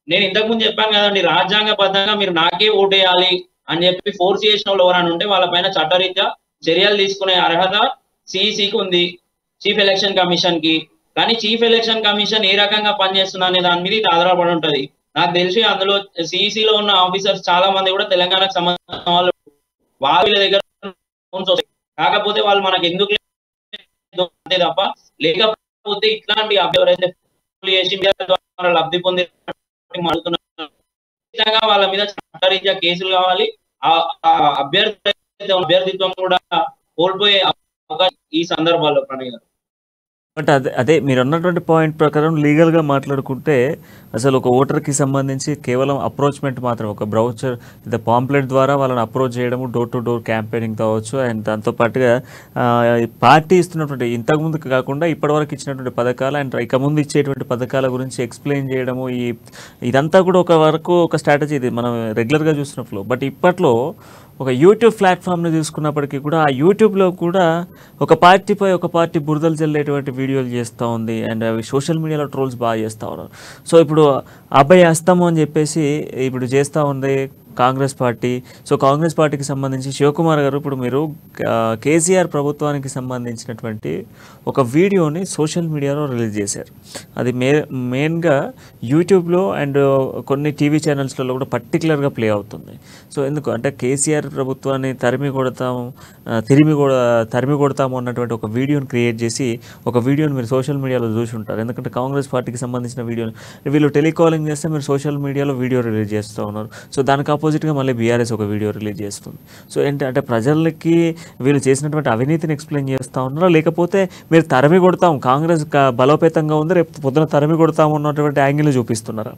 నేను ఇంతకు ముందు చెప్పాను కదండి రాజ్యాంగబద్ధంగా మీరు నాకే ఓటేయాలి అని చెప్పి ఫోర్స్ చేసిన వాళ్ళు ఎవరైనా ఉంటే వాళ్ళ పైన చట్టరీత్యా చర్యలు తీసుకునే అర్హత సిఈసికి ఉంది చీఫ్ ఎలక్షన్ కమిషన్ కి కానీ చీఫ్ ఎలక్షన్ కమిషన్ ఏ రకంగా పనిచేస్తుంది అనే దాని మీద ఇది ఆధారపడి ఉంటది నాకు తెలిసి అందులో CEC లో ఉన్న ఆఫీసర్స్ చాలా మంది కూడా తెలంగాణకు సంబంధించిన వాళ్ళు వాళ్ళ దగ్గర phones వస్తాయి. కాకపోతే వాళ్ళు మనకు ఎందుకు లేదు అంతే తప్ప లేకపోతే ఇట్లాంటి అభ్య- ఎవరైతే ఫోన్లు చేసి మీడియా ద్వారా లబ్ధి పొంది మాట్లాడుతున్నారు ఖచ్చితంగా వాళ్ళ మీద చట్టరీత్యా కేసులు కావాలి ఆ ఆ అభ్యర్థి ఏదైతే ఉన్న అభ్యర్థిత్వం కూడా కోల్పోయే అవకాశం ఈ సందర్భాల్లో ప్రణయ్ గారు బట్ అదే అదే మీరు అన్నటువంటి పాయింట్ ప్రకారం లీగల్గా మాట్లాడుకుంటే అసలు ఒక ఓటర్కి సంబంధించి కేవలం అప్రోచ్మెంట్ మాత్రం ఒక బ్రౌచర్ లేదా పాంప్లెట్ ద్వారా వాళ్ళని అప్రోచ్ చేయడము డోర్ టు డోర్ క్యాంపెయినింగ్ కావచ్చు అండ్ దాంతోపాటుగా ఆ, పార్టీ ఇస్తున్నటువంటి ఇంతకుముందు కాకుండా ఇప్పటివరకు ఇచ్చినటువంటి పథకాలు అండ్ ఇక ముందు ఇచ్చేటువంటి పథకాల గురించి ఎక్స్ప్లెయిన్ చేయడము ఈ ఇదంతా కూడా ఒక వరకు ఒక స్ట్రాటజీ ఇది మనం రెగ్యులర్గా చూసిన ఫ్లో బట్ ఇప్పట్లో ఒక యూట్యూబ్ ప్లాట్ఫామ్ని చూసుకున్నప్పటికీ కూడా ఆ యూట్యూబ్లో కూడా ఒక పార్టీపై ఒక పార్టీ బురదలు జల్లేటువంటి వీడియోలు చేస్తూ ఉంది అండ్ అవి సోషల్ మీడియాలో ట్రోల్స్ బాగా చేస్తూ ఉన్నారు సో ఇప్పుడు అబ్బాయి అస్తము అని చెప్పేసి ఇప్పుడు చేస్తూ ఉంది కాంగ్రెస్ పార్టీ సో కాంగ్రెస్ పార్టీకి సంబంధించి శివకుమార్ గారు ఇప్పుడు మీరు ఆ, కేసీఆర్ ప్రభుత్వానికి సంబంధించినటువంటి ఒక వీడియోని సోషల్ మీడియాలో రిలీజ్ చేశారు అది మే మెయిన్గా యూట్యూబ్లో అండ్ కొన్ని టీవీ ఛానల్స్లలో కూడా పర్టికులర్గా ప్లే అవుతుంది సో ఎందుకు అంటే కేసీఆర్ ప్రభుత్వాన్ని తరిమి కొడతాము ఆ, తిరిమి కూడా తరిమి కొడతాము అన్నటువంటి ఒక వీడియోని క్రియేట్ చేసి ఒక వీడియోని మీరు సోషల్ మీడియాలో చూసి ఉంటారు ఎందుకంటే కాంగ్రెస్ పార్టీకి సంబంధించిన వీడియోని వీళ్ళు టెలికాలింగ్ చేస్తే మీరు సోషల్ మీడియాలో వీడియో రిలీజ్ చేస్తూ ఉన్నారు సో దానికి ఆపోజిట్గా మళ్ళీ బీఆర్ఎస్ ఒక వీడియో రిలీజ్ చేస్తుంది సో ఏంటి అంటే ప్రజలకి వీళ్ళు చేసినటువంటి అవినీతిని ఎక్స్ప్లెయిన్ చేస్తూ ఉన్నారా లేకపోతే మీరు తరిమి కొడతాం కాంగ్రెస్ క- బలోపేతంగా ఉంది రేపు పొద్దున తరిమి కొడతాము అన్నటువంటి యాంగిల్ చూపిస్తున్నారా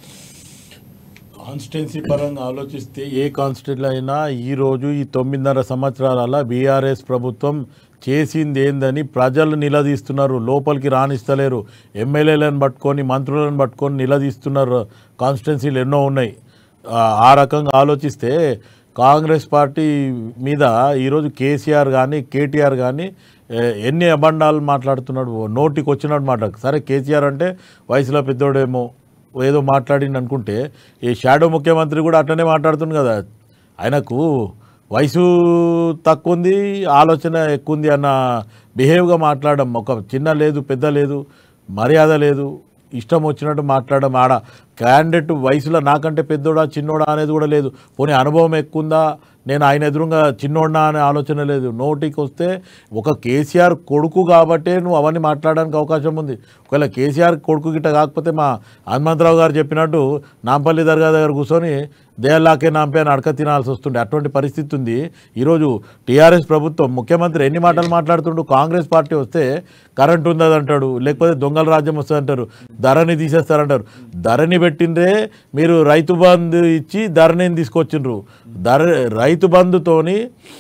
కాన్స్టిట్యున్సీ పరంగా ఆలోచిస్తే ఏ కాన్స్టిట్యూన్సీ అయినా ఈ రోజు ఈ తొమ్మిదిన్నర సంవత్సరాల బీఆర్ఎస్ ప్రభుత్వం చేసింది ఏందని ప్రజలు నిలదీస్తున్నారు లోపలికి రాణిస్తలేరు ఎమ్మెల్యేలను పట్టుకొని మంత్రులను పట్టుకొని నిలదీస్తున్నారు కాన్స్టిట్యున్సీలు ఎన్నో ఉన్నాయి ఆ, ఆ రకంగా ఆలోచిస్తే కాంగ్రెస్ పార్టీ మీద ఈరోజు కేసీఆర్ కానీ కేటీఆర్ కానీ ఏ, ఎన్ని అబండాలు మాట్లాడుతున్నాడు నోటికి వచ్చినట్టు మాట సరే కేసీఆర్ అంటే వయసులో పెద్దోడేమో ఏదో మాట్లాడింది అనుకుంటే ఈ షాడో ముఖ్యమంత్రి కూడా అట్లనే మాట్లాడుతుంది కదా ఆయనకు వయసు తక్కువ ఉంది ఆలోచన ఎక్కువ ఉంది అన్న బిహేవ్గా మాట్లాడడం ఒక చిన్న లేదు పెద్ద లేదు మర్యాద లేదు ఇష్టం వచ్చినట్టు మాట్లాడడం ఆడ క్యాండిడేట్ వయసులో నాకంటే పెద్దోడా చిన్నోడా అనేది కూడా లేదు పోనీ అనుభవం ఎక్కువ ఉందా నేను ఆయన ఎదురుగా చిన్నోడినా అనే ఆలోచన లేదు నోటికి వస్తే ఒక కేసీఆర్ కొడుకు కాబట్టే నువ్వు అవన్నీ మాట్లాడడానికి అవకాశం ఉంది ఒకవేళ కేసీఆర్ కొడుకు గిట్ట కాకపోతే మా హనుమంతరావు గారు చెప్పినట్టు నాంపల్లి దర్గా దగ్గర కూర్చొని దేహలాకే నాంపే అని అడక తినాల్సి వస్తుండే అటువంటి పరిస్థితి ఉంది ఈరోజు టీఆర్ఎస్ ప్రభుత్వం ముఖ్యమంత్రి ఎన్ని మాటలు మాట్లాడుతుండు కాంగ్రెస్ పార్టీ వస్తే కరెంట్ ఉందంటాడు లేకపోతే దొంగల రాజ్యం వస్తుందంటారు ధరని తీసేస్తారంటారు ధరని పెట్టిందే మీరు రైతు బంధు ఇచ్చి ధరని తీసుకొచ్చిండ్రు ధర రైతు బంధుతోని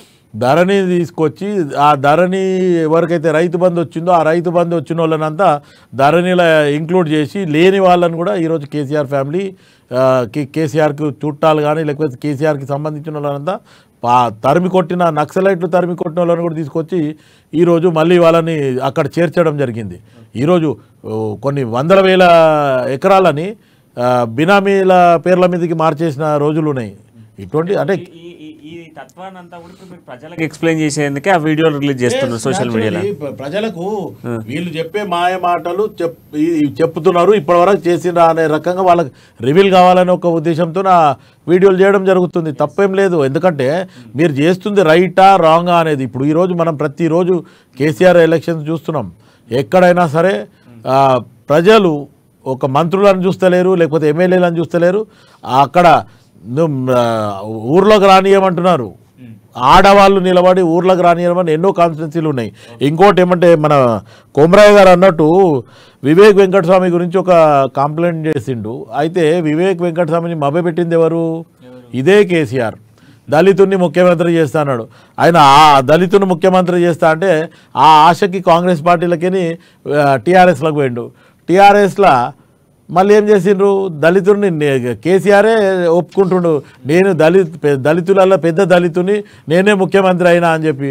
ధరని తీసుకొచ్చి ఆ ధరని ఎవరికైతే రైతు బంధు వచ్చిందో ఆ రైతు బంధు వచ్చిన వాళ్ళనంతా ధరనిలా ఇంక్లూడ్ చేసి లేని వాళ్ళని కూడా ఈరోజు కేసీఆర్ ఫ్యామిలీ ఆ, కే- కేసీఆర్కి చుట్టాలు కానీ లేకపోతే కేసీఆర్కి సంబంధించిన వాళ్ళనంతా పా తరిమి కొట్టిన నక్సలైట్లు తరిమి కొట్టిన వాళ్ళని కూడా తీసుకొచ్చి ఈరోజు మళ్ళీ వాళ్ళని అక్కడ చేర్చడం జరిగింది ఈరోజు ఓ, కొన్ని వందల వేల ఎకరాలని ఆ, బినామీల పేర్ల మీదకి మార్చేసిన రోజులు ఉన్నాయి ఇటువంటి అంటే ఈ ఈ- ఈ తత్వాన్ని అంతా కూడా ఇప్పుడు మీరు ప్రజలకు ఎక్స్ప్లెయిన్ చేసేందుకే ఆ వీడియో రిలీజ్ చేస్తున్నారు సోషల్ మీడియాలో Naturally, ప్ర- ప్రజలకు వీళ్ళు చెప్పే మాయ మాటలు చెప్ ఈ- చెప్తున్నారు ఇప్పటివరకు చేసిన అనే రకంగా వాళ్ళకి రివీల్ కావాలనే ఒక ఉద్దేశంతో నా వీడియోలు చేయడం జరుగుతుంది తప్పేం లేదు ఎందుకంటే మీరు చేస్తుంది రైటా రాంగా అనేది ఇప్పుడు ఈరోజు మనం ప్రతిరోజు కేసీఆర్ ఎలక్షన్స్ చూస్తున్నాం ఎక్కడైనా సరే ఆ, ప్రజలు ఒక మంత్రులను చూస్తలేరు లేకపోతే ఎమ్మెల్యేలను చూస్తలేరు అక్కడ నువ్వు, ఆ, ఊర్లోకి రానియమంటున్నారు ఆడవాళ్ళు నిలబడి ఊర్లోకి రానియమని ఎన్నో కాన్స్టిట్యున్సీలు ఉన్నాయి ఇంకోటి ఏమంటే మన కొమరయ్య గారు అన్నట్టు వివేక్ వెంకటస్వామి గురించి ఒక కంప్లైంట్ చేసిండు అయితే వివేక్ వెంకటస్వామిని మభ్యపెట్టింది ఎవరు ఇదే కేసీఆర్ దళితుడిని ముఖ్యమంత్రి చేస్తా అన్నాడు ఆయన ఆ దళితుని ముఖ్యమంత్రి చేస్తా అంటే ఆ ఆశకి కాంగ్రెస్ పార్టీలకి టీఆర్ఎస్లకు పోయిండు టీఆర్ఎస్లో మళ్ళీ ఏం చేసిండ్రు దళితుడిని నే- కేసీఆరే ఒప్పుకుంటుండు నేను దళిత్ పె- దళితులలో పెద్ద దళితుని నేనే ముఖ్యమంత్రి అయినా అని చెప్పి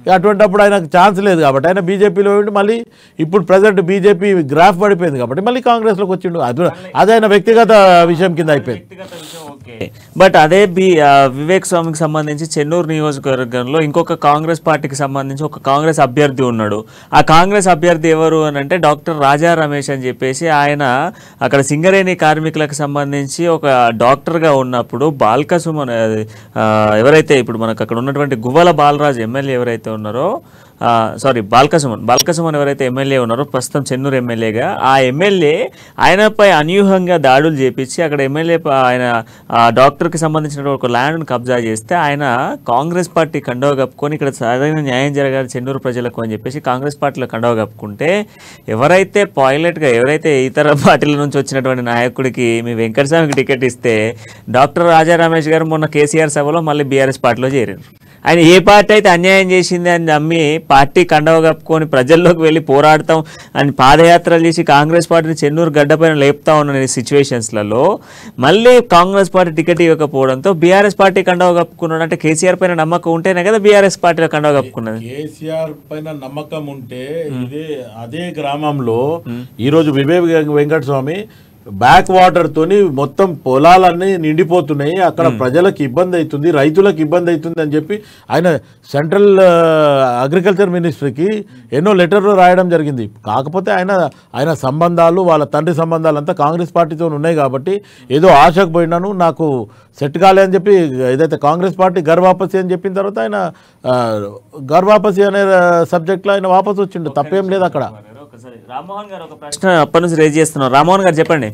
అటువంటిప్పుడు ఆయనకు ఛాన్స్ లేదు కాబట్టి ఆయన బీజేపీలో ఉండి మళ్ళీ ఇప్పుడు ప్రజెంట్ బీజేపీ గ్రాఫ్ పడిపోయింది కాబట్టి మళ్ళీ కాంగ్రెస్లోకి వచ్చిండు అది అది ఆయన వ్యక్తిగత విషయం కింద అయిపోయింది బట్ అదే బి ఆ, వివేక్ స్వామికి సంబంధించి చెన్నూరు నియోజకవర్గంలో ఇంకొక కాంగ్రెస్ పార్టీకి సంబంధించి ఒక కాంగ్రెస్ అభ్యర్థి ఉన్నాడు ఆ కాంగ్రెస్ అభ్యర్థి ఎవరు అని అంటే డాక్టర్ రాజా రమేష్ అని చెప్పేసి ఆయన అక్కడ సింగరేణి కార్మికులకు సంబంధించి ఒక డాక్టర్గా ఉన్నప్పుడు బాల్క సుమన్ అది, ఆ, ఎవరైతే ఇప్పుడు మనకు అక్కడ ఉన్నటువంటి గువ్వల బాలరాజు ఎమ్మెల్యే ఎవరైతే ఉన్నారో సారీ బాల్కసుమన్ బాల్కసుమన్ ఎవరైతే ఎమ్మెల్యే ఉన్నారో ప్రస్తుతం చెన్నూరు ఎమ్మెల్యేగా ఆ ఎమ్మెల్యే ఆయనపై అన్యూహంగా దాడులు చేపించి అక్కడ ఎమ్మెల్యే ప- ఆయన ఆ డాక్టర్కి సంబంధించిన ఒక ల్యాండ్ను కబ్జా చేస్తే ఆయన కాంగ్రెస్ పార్టీ కండవ కప్పుకొని ఇక్కడ సరైన న్యాయం జరగాలి చెన్నూరు ప్రజలకు అని చెప్పేసి కాంగ్రెస్ పార్టీలో కండవ కప్పుకుంటే ఎవరైతే పైలట్గా ఎవరైతే ఇతర పార్టీల నుంచి వచ్చినటువంటి నాయకుడికి మీ వెంకటస్వామికి టికెట్ ఇస్తే డాక్టర్ రాజా రమేష్ గారు మొన్న కేసీఆర్ సభలో మళ్ళీ బీఆర్ఎస్ పార్టీలో చేరారు ఆయన ఏ పార్టీ అయితే అన్యాయం చేసింది అని నమ్మి పార్టీ కండవ కప్పుకొని ప్రజల్లోకి వెళ్ళి పోరాడతాం అని పాదయాత్రలు చేసి కాంగ్రెస్ పార్టీని చెన్నూరు గడ్డపైన లేపుతా ఉన్న సిచ్యువేషన్స్లలో మళ్ళీ కాంగ్రెస్ పార్టీ టికెట్ ఇవ్వకపోవడంతో బీఆర్ఎస్ పార్టీ కండవ కప్పుకున్నాడు అంటే కేసీఆర్ పైన నమ్మకం ఉంటేనే కదా బీఆర్ఎస్ పార్టీలో కండవ కప్పుకున్నది కేసీఆర్ పైన నమ్మకం ఉంటే ఇదే అదే గ్రామంలో ఈరోజు వివేక్ వెంకటస్వామి బ్యాక్ వాటర్ తోని మొత్తం పొలాలన్నీ నిండిపోతున్నాయి అక్కడ ప్రజలకు ఇబ్బంది అవుతుంది రైతులకు ఇబ్బంది అవుతుంది అని చెప్పి ఆయన సెంట్రల్ అగ్రికల్చర్ మినిస్ట్రీకి ఎన్నో లెటర్లు రాయడం జరిగింది కాకపోతే ఆయన ఆయన సంబంధాలు వాళ్ళ తండ్రి సంబంధాలు అంతా కాంగ్రెస్ పార్టీతో ఉన్నాయి కాబట్టి ఏదో ఆశకు పోయినాను నాకు సెట్ కాలే అని చెప్పి ఏదైతే కాంగ్రెస్ పార్టీ గర్వాపసి అని చెప్పిన తర్వాత ఆయన ఆ, గర్వాపసి అనే సబ్జెక్ట్లో ఆయన వాపసు వచ్చిండు తప్పేం లేదు అక్కడ ఒకసారి రామ్మోహన్ గారు ఒక ప్రశ్న అప్పటి నుంచి రేజ్ చేస్తున్నారు రామ్మోహన్ గారు చెప్పండి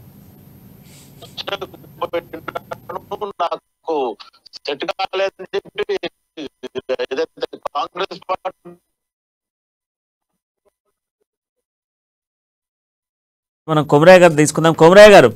నాకు సెట్ కాలేదని చెప్పి ఏదైతే కాంగ్రెస్ పార్టీ మనం కొమరయ్య గారు తీసుకుందాం కొమరయ్య గారు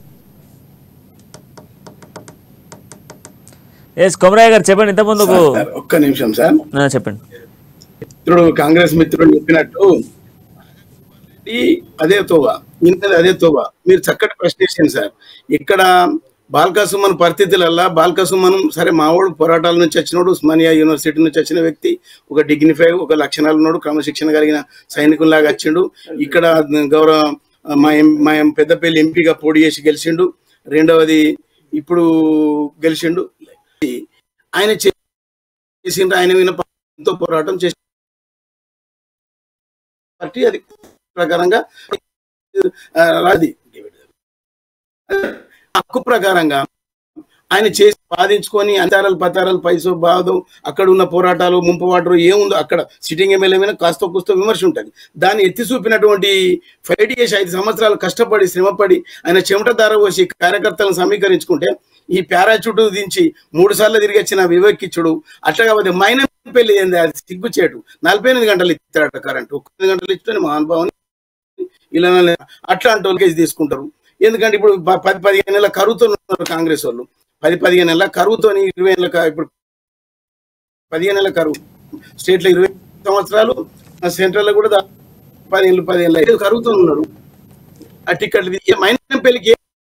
ఎస్ కొమరయ్య గారు చెప్పండి ఇంతకుముందు సార్, ఒక్క నిమిషం సార్ ఆ, చెప్పండి మిత్రుడు కాంగ్రెస్ మిత్రుడు చెప్పినట్టు ఈ అదే తోవ ఇంతది అదే తోవ మీరు చక్కటి ప్రశ్న వేసింది సార్ ఇక్కడ బాల్కసుమన్ పరిస్థితులల్లా బాల్కసుమన్ సరే మావాడు పోరాటాల నుంచి వచ్చినోడు ఉస్మానియా యూనివర్సిటీ నుంచి వచ్చిన వ్యక్తి ఒక డిగ్నిఫై ఒక లక్షణాలు ఉన్నాడు క్రమశిక్షణ కలిగిన సైనికుల్లాగా వచ్చిండు ఇక్కడ గౌరవ మా ఎం మా ఎం పెద్దపల్లి ఎంపీగా పోటీ చేసి గెలిచిండు రెండవది ఇప్పుడు గెలిచిండు ఆయన చేసిండు ఆయన విన ఎంతో పోరాటం చేసి పార్టీ అది ప్రకారంగా ఆ, అది హక్కు ప్రకారంగా ఆయన చేసి బాధించుకొని అంతారాలు పతారాలు పైసో బాధో అక్కడ ఉన్న పోరాటాలు ముంపు వాటరు ఏముందో అక్కడ సిట్టింగ్ ఎమ్మెల్యే మీద కాస్త కూస్తో విమర్శ ఉంటుంది దాన్ని ఎత్తి చూపినటువంటి ఫైట్ చేసి ఐదు సంవత్సరాలు కష్టపడి శ్రమపడి ఆయన చెమట ధార పోసి కార్యకర్తలను సమీకరించుకుంటే ఈ పారాచూట్ దించి మూడు సార్లు తిరిగి వచ్చిన వివేకిచ్చుడు అట్లా కాకపోతే మైన పెళ్లి ఏంది అది సిగ్గుచేటు నలభై ఎనిమిది గంటలు ఇస్తారట కరెంట్ ఒక్క ఎనిమిది గంటలు ఇచ్చుకొని మహానుభావుని ఇలా అట్లాంటి వాళ్ళకి తీసుకుంటారు ఎందుకంటే ఇప్పుడు ప- పది పదిహేను నెలల కరువుతో ఉన్నారు కాంగ్రెస్ వాళ్ళు పది పదిహేను నెలల కరువుతో ఇరవై నెలల క- ఇప్పుడు పదిహేను నెలల కరువు స్టేట్ లో ఇరవై సంవత్సరాలు సెంట్రల్ లో కూడా దా- పదిహేను పదిహేను ఐదు కరువుతో ఉన్నారు ఆ టికెట్లు మైనం పెళ్లికి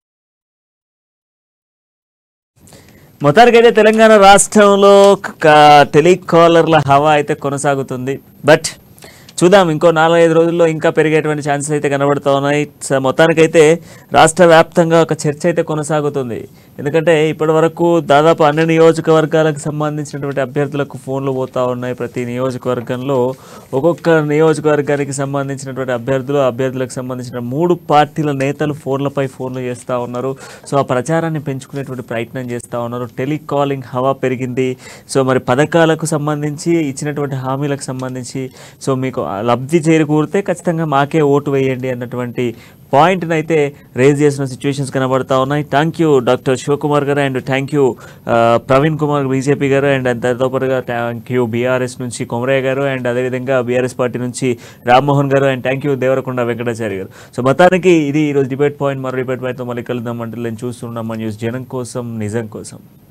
మొత్తానికి అయితే తెలంగాణ రాష్ట్రంలో క- టెలికాలర్ల హవా అయితే కొనసాగుతుంది బట్ చూద్దాం ఇంకో నాలుగైదు రోజుల్లో ఇంకా పెరిగేటువంటి ఛాన్సెస్ అయితే కనబడుతూ ఉన్నాయి స- మొత్తానికైతే రాష్ట్ర వ్యాప్తంగా ఒక చర్చ అయితే కొనసాగుతుంది ఎందుకంటే ఇప్పటి వరకు దాదాపు అన్ని నియోజకవర్గాలకు సంబంధించినటువంటి అభ్యర్థులకు ఫోన్లు పోతా ఉన్నాయి ప్రతి నియోజకవర్గంలో ఒక్కొక్క నియోజకవర్గానికి సంబంధించినటువంటి అభ్యర్థులు అభ్యర్థులకు సంబంధించిన మూడు పార్టీల నేతలు ఫోన్లపై ఫోన్లు చేస్తూ ఉన్నారు సో ఆ ప్రచారాన్ని పెంచుకునేటువంటి ప్రయత్నం చేస్తూ ఉన్నారు టెలికాలింగ్ హవా పెరిగింది సో మరి పథకాలకు సంబంధించి ఇచ్చినటువంటి హామీలకు సంబంధించి సో మీకు ఆ లబ్ధి చేకూరితే ఖచ్చితంగా మాకే ఓటు వేయండి అన్నటువంటి పాయింట్ని అయితే రేజ్ చేసిన సిచ్యువేషన్స్ కనబడతా ఉన్నాయి థ్యాంక్ యూ డాక్టర్ శివకుమార్ గారు and thank you Praveen Kumar BJP గారు అండ్ దాంతో పాటుగా థ్యాంక్ యూ బీఆర్ఎస్ నుంచి కొమరయ్య గారు అండ్ అదేవిధంగా బీఆర్ఎస్ పార్టీ నుంచి రామ్మోహన్ గారు and thank you Devarakonda Venkatachari గారు సో మొత్తానికి ఇది ఈరోజు డిబేట్ పాయింట్ మరో డిబేట్ పాయింట్తో మళ్ళీ కలుద్దాం అంటే నేను చూస్తున్నాం న్యూస్ జనం కోసం నిజం కోసం